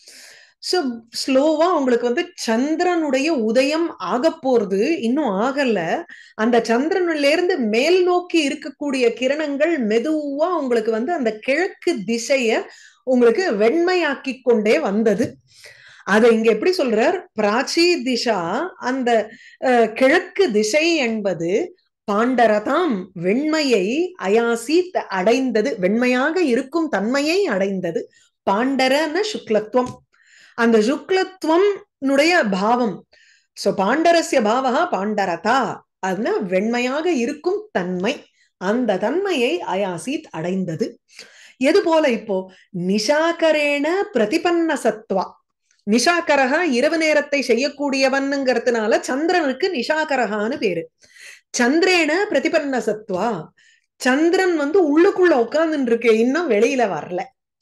ஸோ ஸ்லோவா உங்களுக்கு வந்து சந்திரனுடைய உதயம் ஆக போறது இன்னும் ஆகல அந்த சந்திரன்ல இருந்து மேல் நோக்கி இருக்கக்கூடிய கிரணங்கள் மெதுவா உங்களுக்கு வந்து அந்த கிழக்கு திசைய உங்களுக்கு வெண்மையாக்கி கொண்டே வந்தது அதை இங்க எப்படி சொல்றார் பிராச்சி திசா அந்த கிழக்கு திசை என்பது பாண்டரதாம் வெண்மையை அயாசி அடைந்தது வெண்மையாக இருக்கும் தன்மையை அடைந்தது பாண்டரன சுக்லத்துவம் அந்த சுக்லத்துவம் பாவம் சோ பாண்டரஸ்ய பாவகா பாண்டரதா அதுனா வெண்மையாக இருக்கும் தன்மை அந்த தன்மையை அயாசித் அடைந்தது எது போல இப்போ நிஷாகரேன பிரதிபன்ன சத்வா நிஷாகரகா இரவு நேரத்தை செய்யக்கூடியவன்ங்கிறதுனால சந்திரனுக்கு நிஷாகரகான்னு பேரு சந்திரேன பிரதிபன்ன சத்வா சந்திரன் வந்து உள்ளுக்குள்ள உட்கார்ந்துட்டு இருக்கு இன்னும் வெளியில வரல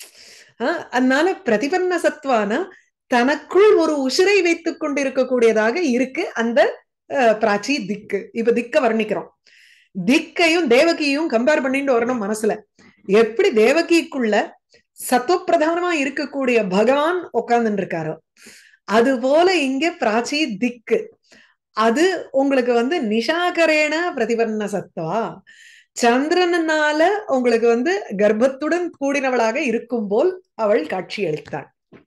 அதனால பிரதிபன்ன சத்வானா தனக்குள் ஒரு உசிரை வைத்துக் கொண்டு இருக்கக்கூடியதாக இருக்கு அந்த பிராச்சி திக்கு இப்ப திக்க வர்ணிக்கிறோம் திக்கையும் தேவகியும் கம்பேர் பண்ணிட்டு வரணும் மனசுல எப்படி தேவகிக்குள்ள சத்துவப்பிரதானமா இருக்கக்கூடிய பகவான் உட்கார்ந்துட்டு இருக்காரோ அது போல இங்க பிராச்சி திக்கு அது உங்களுக்கு வந்து நிஷாகரேன பிரதிபன்ன சத்வா சந்திரனால உங்களுக்கு வந்து கர்ப்பத்துடன் கூடினவளாக இருக்கும் போல் அவள் காட்சி அளித்தாள்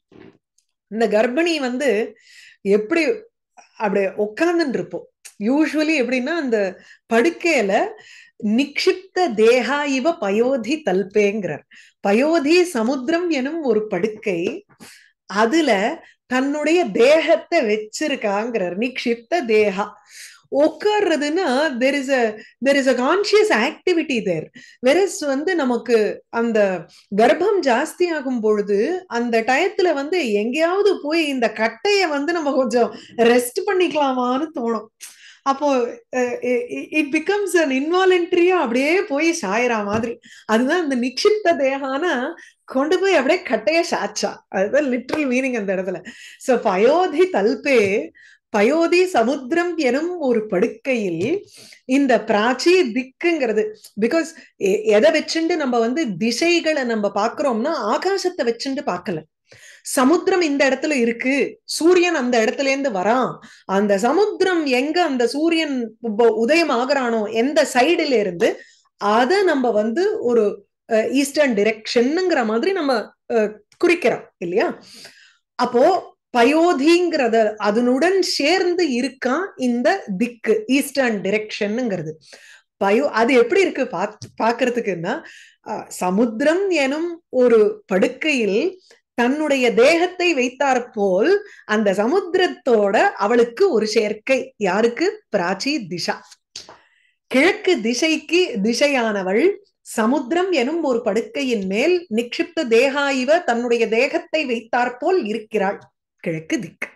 இந்த கர்ப்பிணி வந்து எப்படி அப்படியே உட்கார்ந்துட்டு இருப்போம் யூஸ்வலி எப்படின்னா அந்த படுக்கையில நிக்ஷிப்த தேகா இவ பயோதி தல்பேங்கிறார் பயோதி சமுத்திரம் எனும் ஒரு படுக்கை அதுல தன்னுடைய தேகத்தை வச்சிருக்காங்கிறார் நிக்ஷிப்த தேகா உட்கார்றதுன்னா there is a there is a conscious activity there versus வந்து நமக்கு அந்த கர்ப்பம் ஜாஸ்தி ஆகும் பொழுது அந்த டயத்துல வந்து எங்கேயாவது போய் இந்த கட்டைய வந்து நம்ம கொஞ்சம் ரெஸ்ட் பண்ணிக்கலாமான்னு தோணும் அப்போ இட் பிகம்ஸ் அன் இன்வாலண்ட்ரியா அப்படியே போய் சாயறா மாதிரி அதுதான் இந்த நிக்ஷிப்த தேகான கொண்டு போய் அப்படியே கட்டைய சாச்சா அதுதான் லிட்ரல் மீனிங் அந்த இடத்துல சோ பயோதி தல்பே பயோதி சமுத்திரம் எனும் ஒரு படுக்கையில் இந்த பிராச்சி திக்குங்கிறது பிகாஸ் எதை வச்சுட்டு நம்ம வந்து திசைகளை நம்ம பாக்குறோம்னா ஆகாசத்தை வச்சுட்டு பார்க்கல சமுத்திரம் இந்த இடத்துல இருக்கு சூரியன் அந்த இடத்துல இருந்து வரான் அந்த சமுத்திரம் எங்க அந்த சூரியன் உதயம் ஆகுறானோ எந்த சைடுல இருந்து அத நம்ம வந்து ஒரு ஈஸ்டர்ன் டிரெக்ஷன்ங்கிற மாதிரி நம்ம குறிக்கிறோம் இல்லையா அப்போ பயோதிங்கிறத அதனுடன் சேர்ந்து இருக்கான் இந்த திக்கு ஈஸ்டர்ன் டிரெக்ஷன்ங்கிறது பயோ அது எப்படி இருக்கு பா பாக்குறதுக்குன்னா சமுத்திரம் எனும் ஒரு படுக்கையில் தன்னுடைய தேகத்தை வைத்தார் போல் அந்த சமுத்திரத்தோட அவளுக்கு ஒரு சேர்க்கை யாருக்கு பிராச்சி திஷா கிழக்கு திசைக்கு திசையானவள் சமுத்திரம் எனும் ஒரு படுக்கையின் மேல் நிக்ஷிப்த தேகா இவ தன்னுடைய தேகத்தை வைத்தார் போல் இருக்கிறாள் கிழக்கு திக்கு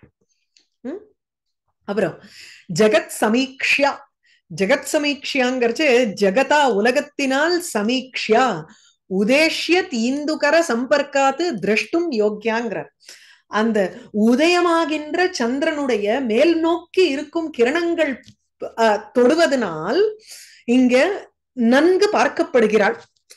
அப்புறம் ஜெகத் சமீக்ஷா ஜெகத் சமீக்ஷியாங்கிறச்சு ஜெகதா உலகத்தினால் சமீக்ஷா உதேஷ்ய தீந்துகர சம்பர்க்காத்து திரஷ்டும் யோக்கியாங்கிறார் அந்த உதயமாகின்ற சந்திரனுடைய மேல் நோக்கி இருக்கும் கிரணங்கள் தொடுவதனால் இங்க நன்கு பார்க்கப்படுகிறாள்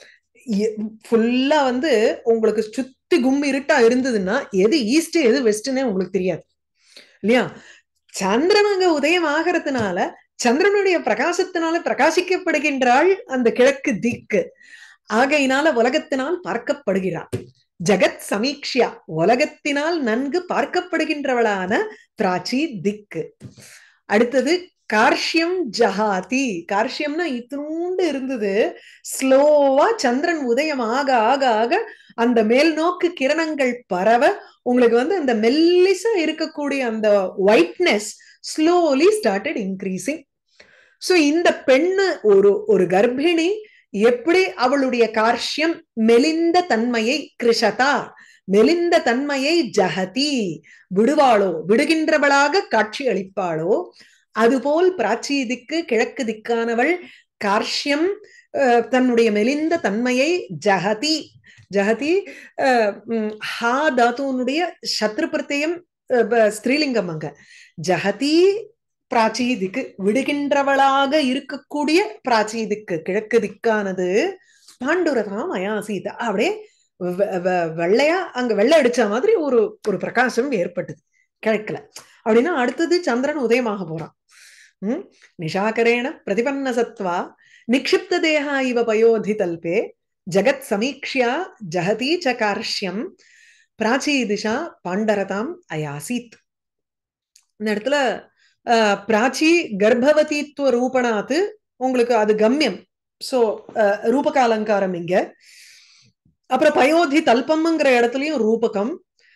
ஃபுல்லா வந்து உங்களுக்கு சுத்தி கும் இருட்டா இருந்ததுன்னா எது ஈஸ்ட் எது வெஸ்ட்னே உங்களுக்கு தெரியாது இல்லையா சந்திரன் அங்க உதயம் ஆகிறதுனால சந்திரனுடைய பிரகாசத்தினால பிரகாசிக்கப்படுகின்றாள் அந்த கிழக்கு திக்கு ஆகையினால உலகத்தினால் பார்க்கப்படுகிறார் ஜெகத் சமீக்ஷியா உலகத்தினால் நன்கு பார்க்கப்படுகின்றவளான பிராச்சி திக்கு அடுத்தது கார்ஷ்யம் ஜஹாதி கார்ஷ்யம்னா இத்தினூண்டு இருந்தது ஸ்லோவா சந்திரன் உதயம் ஆக ஆக ஆக அந்த மேல் நோக்கு கிரணங்கள் பரவ உங்களுக்கு வந்து அந்த மெல்லிசா இருக்கக்கூடிய அந்த whiteness slowly started increasing so இந்த பெண்ணு ஒரு ஒரு கர்ப்பிணி எப்படி அவளுடைய கார்ஷ்யம் மெலிந்த தன்மையை கிருஷதா மெலிந்த தன்மையை ஜஹதி விடுவாளோ விடுகின்றவளாக காட்சி அளிப்பாளோ அதுபோல் பிராச்சி திக்கு கிழக்கு திக்கானவள் கார்ஷ்யம் தன்னுடைய மெலிந்த தன்மையை ஜஹதி ஜஹதி ஹா தாத்துனுடைய சத்ரு பிரத்தியம் ஸ்திரீலிங்கம் அங்க ஜஹதி பிராச்சி திக்கு விடுகின்றவளாக இருக்கக்கூடிய பிராச்சி திக்கு கிழக்கு திக்கானது பாண்டுரதாம் அயாசீத அப்படியே வெள்ளையா அங்க வெள்ளை அடிச்ச மாதிரி ஒரு ஒரு பிரகாசம் ஏற்பட்டது கிழக்குல அப்படின்னா அடுத்தது சந்திரன் உதயமாக போறான் உம் நிஷாகரேண பிரதிபன்ன சத்வா நிக்ஷிப்த தேகா இவ பயோதி தல்பே ஜகத் சமீக்ஷியா ஜகதி ச கார்ஷ்யம் பிராச்சி திஷா பாண்டரதாம் அயாசித் இந்த இடத்துல பிராச்சி கர்ப்பவதித்துவ ரூபணாத்து உங்களுக்கு அது கம்யம் சோ ரூபக அலங்காரம் இங்க அப்புறம் பயோதி தல்பம்ங்கிற இடத்துலயும் ரூபகம்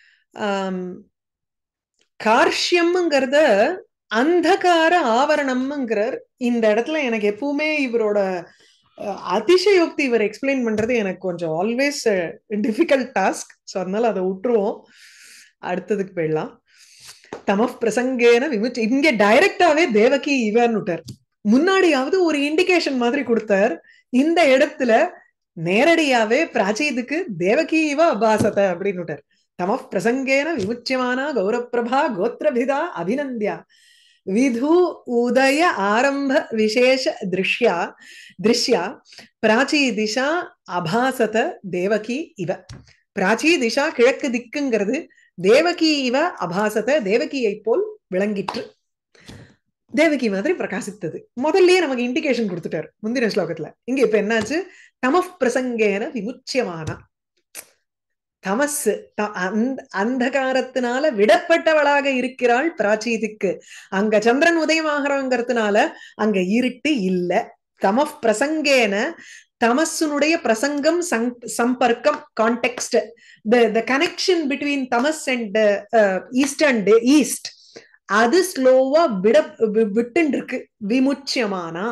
கார்ஷ்யம்ங்கிறத அந்தகார ஆவரணம்ங்கிறார் இந்த இடத்துல எனக்கு எப்பவுமே இவரோட அதிசயோக்தி இவர் எக்ஸ்பிளைன் பண்றது எனக்கு கொஞ்சம் ஆல்வேஸ் டிஃபிகல்ட் டாஸ்க் ஸோ அதனால அதை விட்டுருவோம் அடுத்ததுக்கு போயிடலாம் தமஃப் பிரசங்கேன விமுச் இங்க டைரக்டாவே தேவகி இவர்னு விட்டார் முன்னாடியாவது ஒரு இண்டிகேஷன் மாதிரி கொடுத்தார் இந்த இடத்துல நேரடியாவே பிராச்சீதுக்கு தேவகி இவ அபாசத அப்படின்னு விட்டார் தமஃப் பிரசங்கேன விமுச்சியமானா கௌரப்பிரபா கோத்திரபிதா அபிநந்தியா விது உதய ஆரம்ப விசேஷ திருஷ்யா திருஷ்யா பிராச்சி திசா அபாசத தேவகி இவ பிராச்சி திசா கிழக்கு திக்குங்கிறது தேவகி இவ அபாசத தேவகியை போல் விளங்கிற்று தேவகி மாதிரி பிரகாசித்தது முதல்லயே நமக்கு இண்டிகேஷன் கொடுத்துட்டாரு முந்தின ஸ்லோகத்துல இங்க இப்ப என்னாச்சு தமஃப் பிரசங்கேன விமுச்சியமானா தமஸ் அந்தகாரத்தினால விடப்பட்டவளாக இருக்கிறாள் பிராச்சீதிக்கு அங்க சந்திரன் உதயமாகிறங்கிறதுனால அங்க இருட்டு இல்ல தமஃப் பிரசங்கேன தமஸுனுடைய பிரசங்கம் சம்பர்க்கம் கான்டெக்ட் த கனெக்ஷன் பிட்வீன் தமஸ் அண்ட் ஈஸ்ட் அண்ட் ஈஸ்ட் அது ஸ்லோவா விட விட்டு இருக்கு விமுச்சியமானா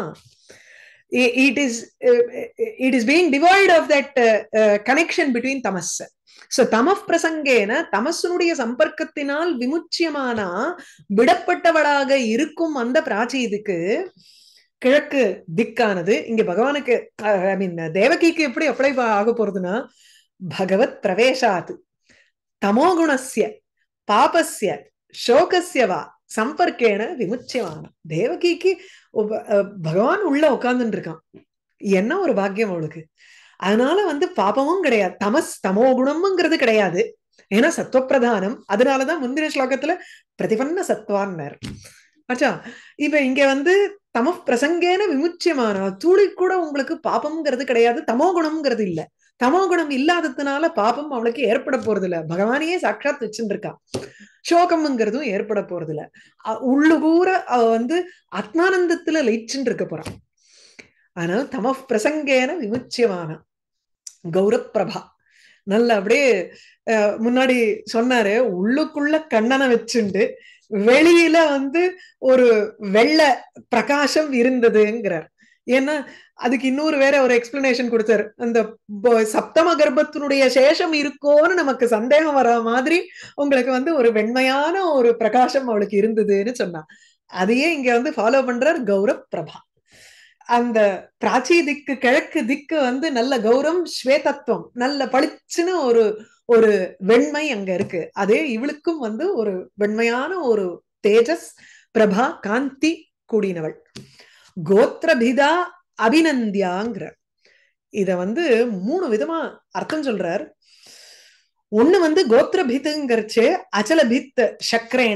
it is uh, it is being devoid of that uh, uh, connection between tamas so தமஃப் பிரசங்கேன தமசனுடைய சம்பர்க்கத்தினால் விமுச்சியமானா விடப்பட்டவளாக இருக்கும் அந்த பிராச்சீதுக்கு கிழக்கு திக்கானது இங்க பகவானுக்கு ஐ மீன் தேவகிக்கு எப்படி அப்ளை ஆக போறதுன்னா பகவத் பிரவேசாத் தமோகுணஸ்ய பாபஸ்ய சோகஸ்ய வா சம்பர்க்கேன விமுச்சியமான தேவகிக்கு பகவான் உள்ள உட்கார்ந்துட்டு இருக்கான் என்ன ஒரு பாக்கியம் அவளுக்கு அதனால வந்து பாபமும் கிடையாது தமஸ் தமோ குணம்ங்கிறது கிடையாது ஏன்னா சத்துவப்பிரதானம் அதனாலதான் முந்தின ஸ்லோகத்துல பிரதிபன்ன சத்வான்னார் ஆச்சா இப்ப இங்க வந்து தம பிரசங்கேன விமுச்சியமான துளி கூட உங்களுக்கு பாபம்ங்கிறது கிடையாது தமோ குணம்ங்கிறது இல்ல தமோ குணம் இல்லாததுனால பாபம் அவளுக்கு ஏற்பட போறது இல்ல பகவானையே சாட்சாத் வச்சுட்டு இருக்கா சோகம்ங்கிறதும் ஏற்பட போறது இல்ல உள்ளுகூற அவ வந்து ஆத்மானந்தத்துல லயிச்சுட்டு இருக்க போறான் அதனால தம பிரசங்கேன விமுச்சியமான கௌரப்பிரபா நல்ல அப்படியே முன்னாடி சொன்னாரு உள்ளுக்குள்ள கண்ணனை வச்சுண்டு வெளியில வந்து ஒரு வெள்ள பிரகாசம் இருந்ததுங்கிறார் ஏன்னா அதுக்கு இன்னொரு வேற ஒரு எக்ஸ்பிளனேஷன் கொடுத்தாரு அந்த சப்தம கர்ப்பத்தினுடைய சேஷம் இருக்கோன்னு நமக்கு சந்தேகம் வர மாதிரி உங்களுக்கு வந்து ஒரு வெண்மையான ஒரு பிரகாசம் அவளுக்கு இருந்ததுன்னு சொன்னா அதையே இங்க வந்து ஃபாலோ பண்றார் கௌரவ் பிரபா அந்த பிராச்சி திக்கு கிழக்கு திக்கு வந்து நல்ல கௌரம் ஸ்வேதத்துவம் நல்ல பளிச்சுன்னு ஒரு ஒரு வெண்மை அங்க இருக்கு அதே இவளுக்கும் வந்து ஒரு வெண்மையான ஒரு தேஜஸ் பிரபா காந்தி கூடினவள் கோத்ரபிதா அபிநந்தியாங்கிற இத வந்து மூணு விதமா அர்த்தம் சொல்றார் ஒண்ணு வந்து கோத்ரபித்துங்கிறச்சு அச்சலபித் சக்கரேன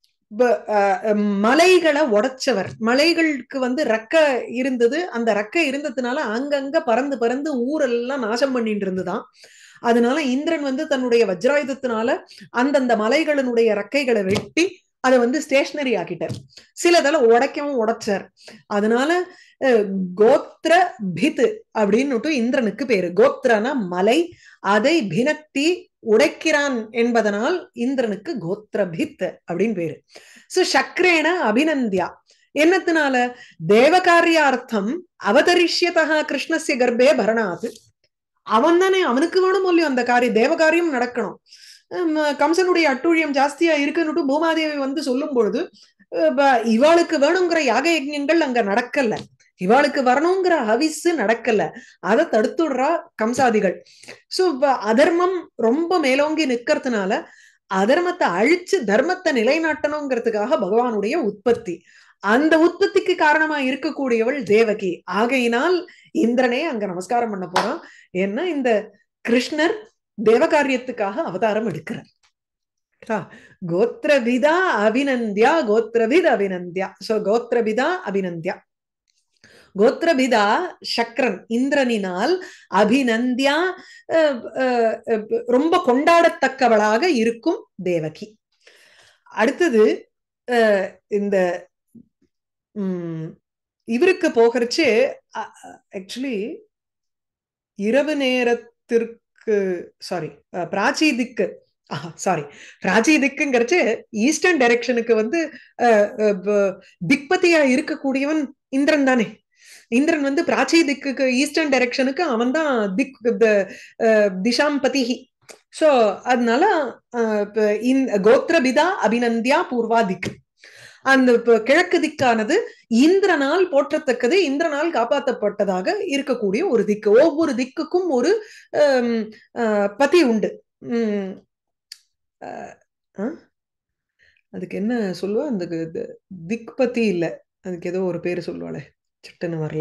மலைகளை உடைச்சவர் மலைகளுக்கு வந்து ரெக்க இருந்தது அந்த ரெக்க இருந்ததுனால அங்கங்க பறந்து பறந்து ஊரெல்லாம் நாசம் பண்ணிட்டு இருந்துதான் அதனால இந்திரன் வந்து தன்னுடைய வஜ்ராயுதத்தினால அந்தந்த மலைகளினுடைய ரெக்கைகளை வெட்டி அதை வந்து ஸ்டேஷனரி ஆக்கிட்டார் சிலதெல்லாம் உடைக்கவும் உடைச்சார் அதனால கோத்திர பித் அப்படின்னு இந்திரனுக்கு பேரு கோத்திரனா மலை அதை பினக்தி உடைக்கிறான் என்பதனால் இந்திரனுக்கு கோத்திரபித் அப்படின்னு பேரு சோ சக்ரேன அபிநந்தியா என்னத்தினால தேவகாரியார்த்தம் அவதரிஷ்யதா கிருஷ்ணசிய கர்ப்பே பரணாத் அவன் தானே அவனுக்கு வேணும் இல்லையோ அந்த காரியம் தேவகாரியம் நடக்கணும் கம்சனுடைய அட்டூழியம் ஜாஸ்தியா இருக்குன்னுட்டு பூமாதேவி வந்து சொல்லும் பொழுது இவாளுக்கு வேணுங்கிற யாக யஜ்யங்கள் அங்க நடக்கல இவாளுக்கு வரணுங்கிற ஹவிஸ் நடக்கல அதை தடுத்துடுறா கம்சாதிகள் சோ அதர்மம் ரொம்ப மேலோங்கி நிக்கிறதுனால அதர்மத்தை அழிச்சு தர்மத்தை நிலைநாட்டணுங்கிறதுக்காக பகவானுடைய உற்பத்தி அந்த உற்பத்திக்கு காரணமா இருக்கக்கூடியவள் தேவகி ஆகையினால் இந்திரனே அங்க நமஸ்காரம் பண்ண போறான் ஏன்னா இந்த கிருஷ்ணர் தேவகாரியத்துக்காக அவதாரம் எடுக்கிறார் கோத்திரபிதா அபிநந்தியா கோத்திரபித் அபிநந்தியா சோ கோத்திரபிதா அபிநந்தியா கோத்திரபிதா சக்கரன் இந்திரனினால் அபிநந்தியா ரொம்ப கொண்டாடத்தக்கவளாக இருக்கும் தேவகி அடுத்தது இந்த இவருக்கு போகிறச்சு ஆக்சுவலி இரவு நேரத்திற்கு சாரி பிராச்சி திக்கு சாரி பிராச்சி திக்குங்கிறச்சு ஈஸ்டர்ன் டைரக்ஷனுக்கு வந்து திக்பதியா இருக்கக்கூடியவன் இந்திரன் தானே இந்திரன் வந்து பிராச்சி திக்குக்கு ஈஸ்டர்ன் டைரக்ஷனுக்கு அவன் தான் திக் திஷாம் பதிஹி சோ அதனால கோத்திரபிதா அபிநந்தியா பூர்வா திக் அந்த கிழக்கு திக்கானது இந்திரனால் போற்றத்தக்கது இந்திரனால் காப்பாற்றப்பட்டதாக இருக்கக்கூடிய ஒரு திக்கு ஒவ்வொரு திக்குக்கும் ஒரு பதி உண்டு உம் அதுக்கு என்ன சொல்லுவா அந்த திக் பத்தி இல்ல அதுக்கு ஏதோ ஒரு பேரு சொல்லுவாளே சட்டுன்னு வரல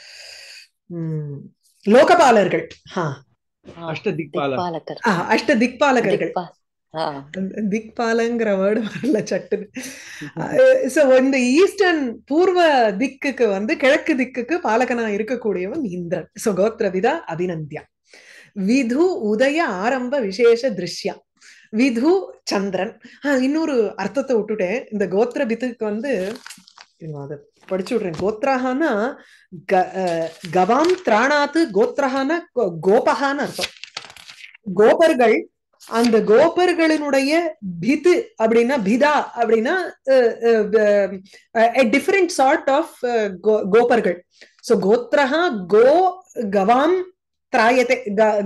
உம் லோகபாலர்கள் அஷ்ட திக்பாலர் அஷ்ட திக்பாலகர்கள் திக்பாலங்கிற வேர்டு வரல சட்டுன்னு சோ இந்த ஈஸ்டர்ன் பூர்வ திக்குக்கு வந்து கிழக்கு திக்குக்கு பாலகனா இருக்கக்கூடியவன் இந்திரன் சோ கோத்ரவிதா அபிநந்தியா விது உதய ஆரம்ப விசேஷ திருஷ்யா விது சந்திரன் இன்னொரு அர்த்தத்தை விட்டுட்டேன் இந்த கோத்திர பித்துக்கு வந்து அதை படிச்சு விடுறேன் கோத்ரஹானா கவாம் திராணாத்து கோத்ரஹான கோபகான்னு அர்த்தம் கோபர்கள் அந்த கோபர்களினுடைய பிது அப்படின்னா பிதா அப்படின்னா டிஃபரெண்ட் சார்ட் ஆஃப் கோபர்கள் சோ கோத்ரஹா கோ கவாம் திராயத்தே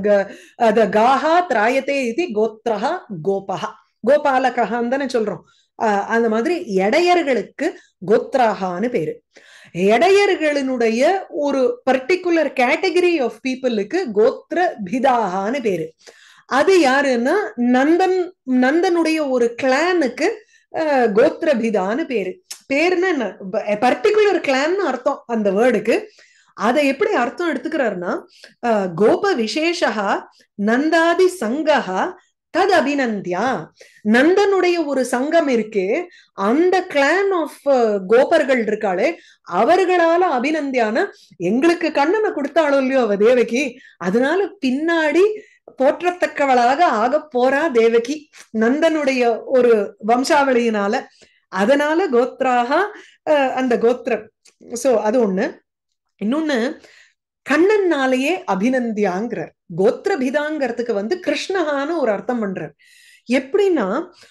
காஹா திராயத்தே இது கோத்ரஹா கோபஹா கோபாலகான்னு தானே சொல்றோம் அந்த மாதிரி எடையர்களுக்கு கோத்ராகான்னு பேரு எடையர்களினுடைய ஒரு பர்டிகுலர் கேட்டகரி ஆஃப் பீப்புளுக்கு கோத்ர பிதாகான்னு பேரு அது யாருன்னா நந்தன் நந்தனுடைய ஒரு கிளானுக்கு கோத்ரபிதான்னு பேரு பேருன்னா என்ன பர்டிகுலர் கிளான்னு அர்த்தம் அந்த வேர்டுக்கு அதை எப்படி அர்த்தம் எடுத்துக்கிறாருன்னா கோப விசேஷா நந்தாதி சங்கஹா தது அபிநந்தியா நந்தனுடைய ஒரு சங்கம் இருக்கு அந்த கிளான் ஆஃப் கோபர்கள் இருக்காளே அவர்களால அபிநந்தியான எங்களுக்கு கண்ணனை கொடுத்தாலும் இல்லையோ அவ தேவகி அதனால பின்னாடி போற்றத்தக்கவளாக ஆக போறா தேவகி நந்தனுடைய ஒரு வம்சாவளியினால அதனால கோத்ராக அந்த கோத்திரம் சோ அது ஒண்ணு இன்னொன்னு கண்ணன்னாலேயே அபிநந்தியாங்கிறார் கோத்திரபிதாங்கிறதுக்கு வந்து கிருஷ்ணகான்னு ஒரு அர்த்தம் பண்றார் எப்படின்னா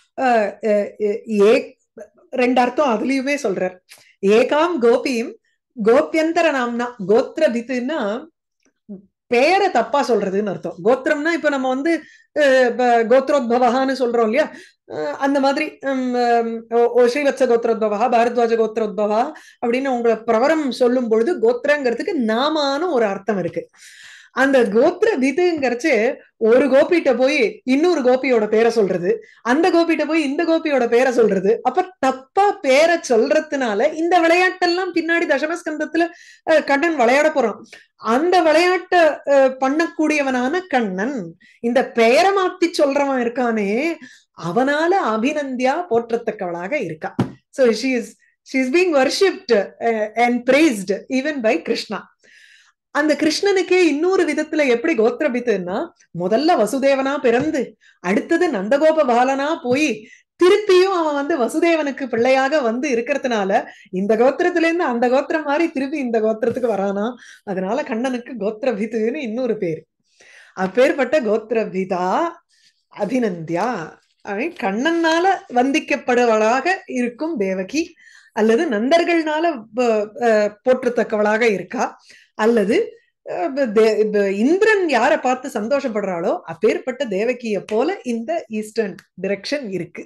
ஏ ரெண்டு அர்த்தம் அதுலயுமே சொல்றார் ஏகாம் கோபியும் கோபியந்தர நாம்னா கோத்திரபித்துன்னா பேரை தப்பா சொல்றதுன்னு அர்த்தம் கோத்திரம்னா இப்ப நம்ம வந்து கோத்ரோத்பவகான்னு சொல்றோம் இல்லையா அந்த மாதிரி ஸ்ரீவத்ச கோத்திரோத்பவா பாரத்வாஜ கோத்திரோத்பவா அப்படின்னு உங்களை பிரவரம் சொல்லும் பொழுது கோத்திரங்கிறதுக்கு நாமான ஒரு அர்த்தம் இருக்கு அந்த கோத்திர விதுங்கிறச்சு ஒரு கோபிட்ட போய் இன்னொரு கோபியோட பேரை சொல்றது அந்த கோபிட்ட போய் இந்த கோபியோட பேரை சொல்றது அப்ப தப்பா பேரை சொல்றதுனால இந்த விளையாட்டெல்லாம் பின்னாடி தசமஸ்கந்தத்துல கண்ணன் விளையாட போறான் அந்த விளையாட்ட பண்ணக்கூடியவனான கண்ணன் இந்த பெயரை மாத்தி சொல்றவன் இருக்கானே அவனால அபிநந்தியா போற்றத்தக்கவளாக இருக்கா so she is she is being worshipped and praised even by Krishna அந்த கிருஷ்ணனுக்கே இன்னொரு விதத்துல எப்படி கோத்திரபித்துன்னா முதல்ல வசுதேவனா பிறந்து அடுத்தது நந்தகோப பாலனா போய் திருப்பியும் அவன் வந்து வசுதேவனுக்கு பிள்ளையாக வந்து இருக்கிறதுனால இந்த கோத்திரத்துல இருந்து அந்த கோத்திரம் மாதிரி திருப்பி இந்த கோத்திரத்துக்கு வரானா அதனால கண்ணனுக்கு கோத்திரபிதுன்னு இன்னொரு பேர் அப்பேற்பட்ட கோத்திரபிதா அபிநந்தியா அவன் கண்ணனால வந்திக்கப்படுவளாக இருக்கும் தேவகி அல்லது நந்தர்கள்னால போற்றத்தக்கவளாக இருக்கா அல்லது இந்திரன் யார பார்த்து சந்தோஷப்படுறாளோ அப்பேற்பட்ட தேவகிய போல இந்த ஈஸ்டர்ன் டிரெக்ஷன் இருக்கு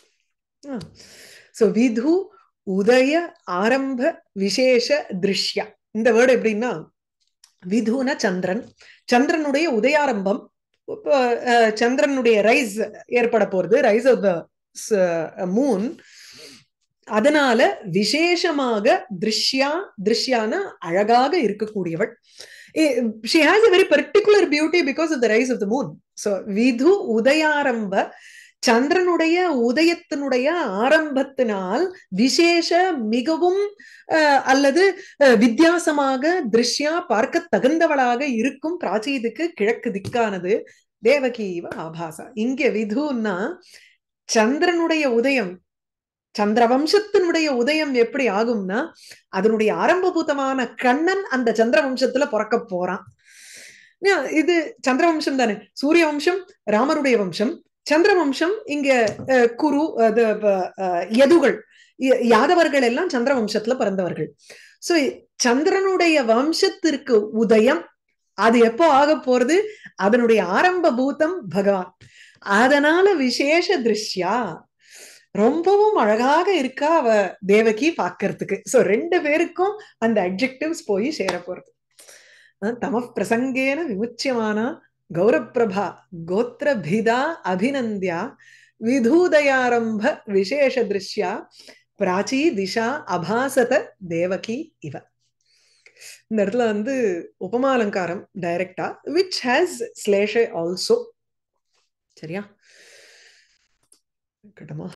சோ விது உதய ஆரம்ப விசேஷ திருஷ்யா இந்த வேர்டு எப்படின்னா விதுன சந்திரன் சந்திரனுடைய உதயாரம்பம் சந்திரனுடைய ரைஸ் ஏற்பட போறது ரைஸ் ஆஃப் த மூன் அதனால விசேஷமாக திருஷ்யா திருஷ்யான அழகாக இருக்கக்கூடியவள் she has a very particular beauty because of the rise of the moon so விது உதயாரம்ப சந்திரனுடைய உதயத்தினுடைய ஆரம்பத்தினால் விசேஷ மிகவும் அல்லது வித்தியாசமாக திருஷ்யா பார்க்க தகுந்தவளாக இருக்கும் பிராச்சீதுக்கு கிழக்கு திக்கானது தேவகீவ ஆபாசா இங்க விதுன்னா சந்திரனுடைய உதயம் சந்திரவம்சத்தினுடைய உதயம் எப்படி ஆகும்னா அதனுடைய ஆரம்பபூதமான கண்ணன் அந்த சந்திரவம்சத்துல பிறக்க போறான் இது சந்திரவம்சம் தானே சூரிய வம்சம் ராமருடைய வம்சம் சந்திரவம்சம் இங்க குரு யதுகள் யாதவர்கள் எல்லாம் சந்திரவம்சத்துல பிறந்தவர்கள் சோ சந்திரனுடைய வம்சத்திற்கு உதயம் அது எப்போ ஆக போறது அதனுடைய ஆரம்ப பூதம் பகவான் அதனால விசேஷ திருஷ்யா ரொம்பவும் அழகாக இருக்கா அவ தேவகி பாக்கிறதுக்கு சோ ரெண்டு பேருக்கும் அந்த அப்ஜெக்டிவ்ஸ் போய் சேர போறது தம பிரசங்கேன விமுச்சியமான கௌரப்பிரபா கோத்திரபிதா அபிநந்தியா விதூதயாரம்ப விசேஷ திருஷ்யா பிராச்சி திஷா அபாசத தேவகி இவ இந்த இடத்துல வந்து உபமாலங்காரம் டைரக்டா விச் ஹேஸ் ஸ்லேஷே ஆல்சோ சரியா கட்டமா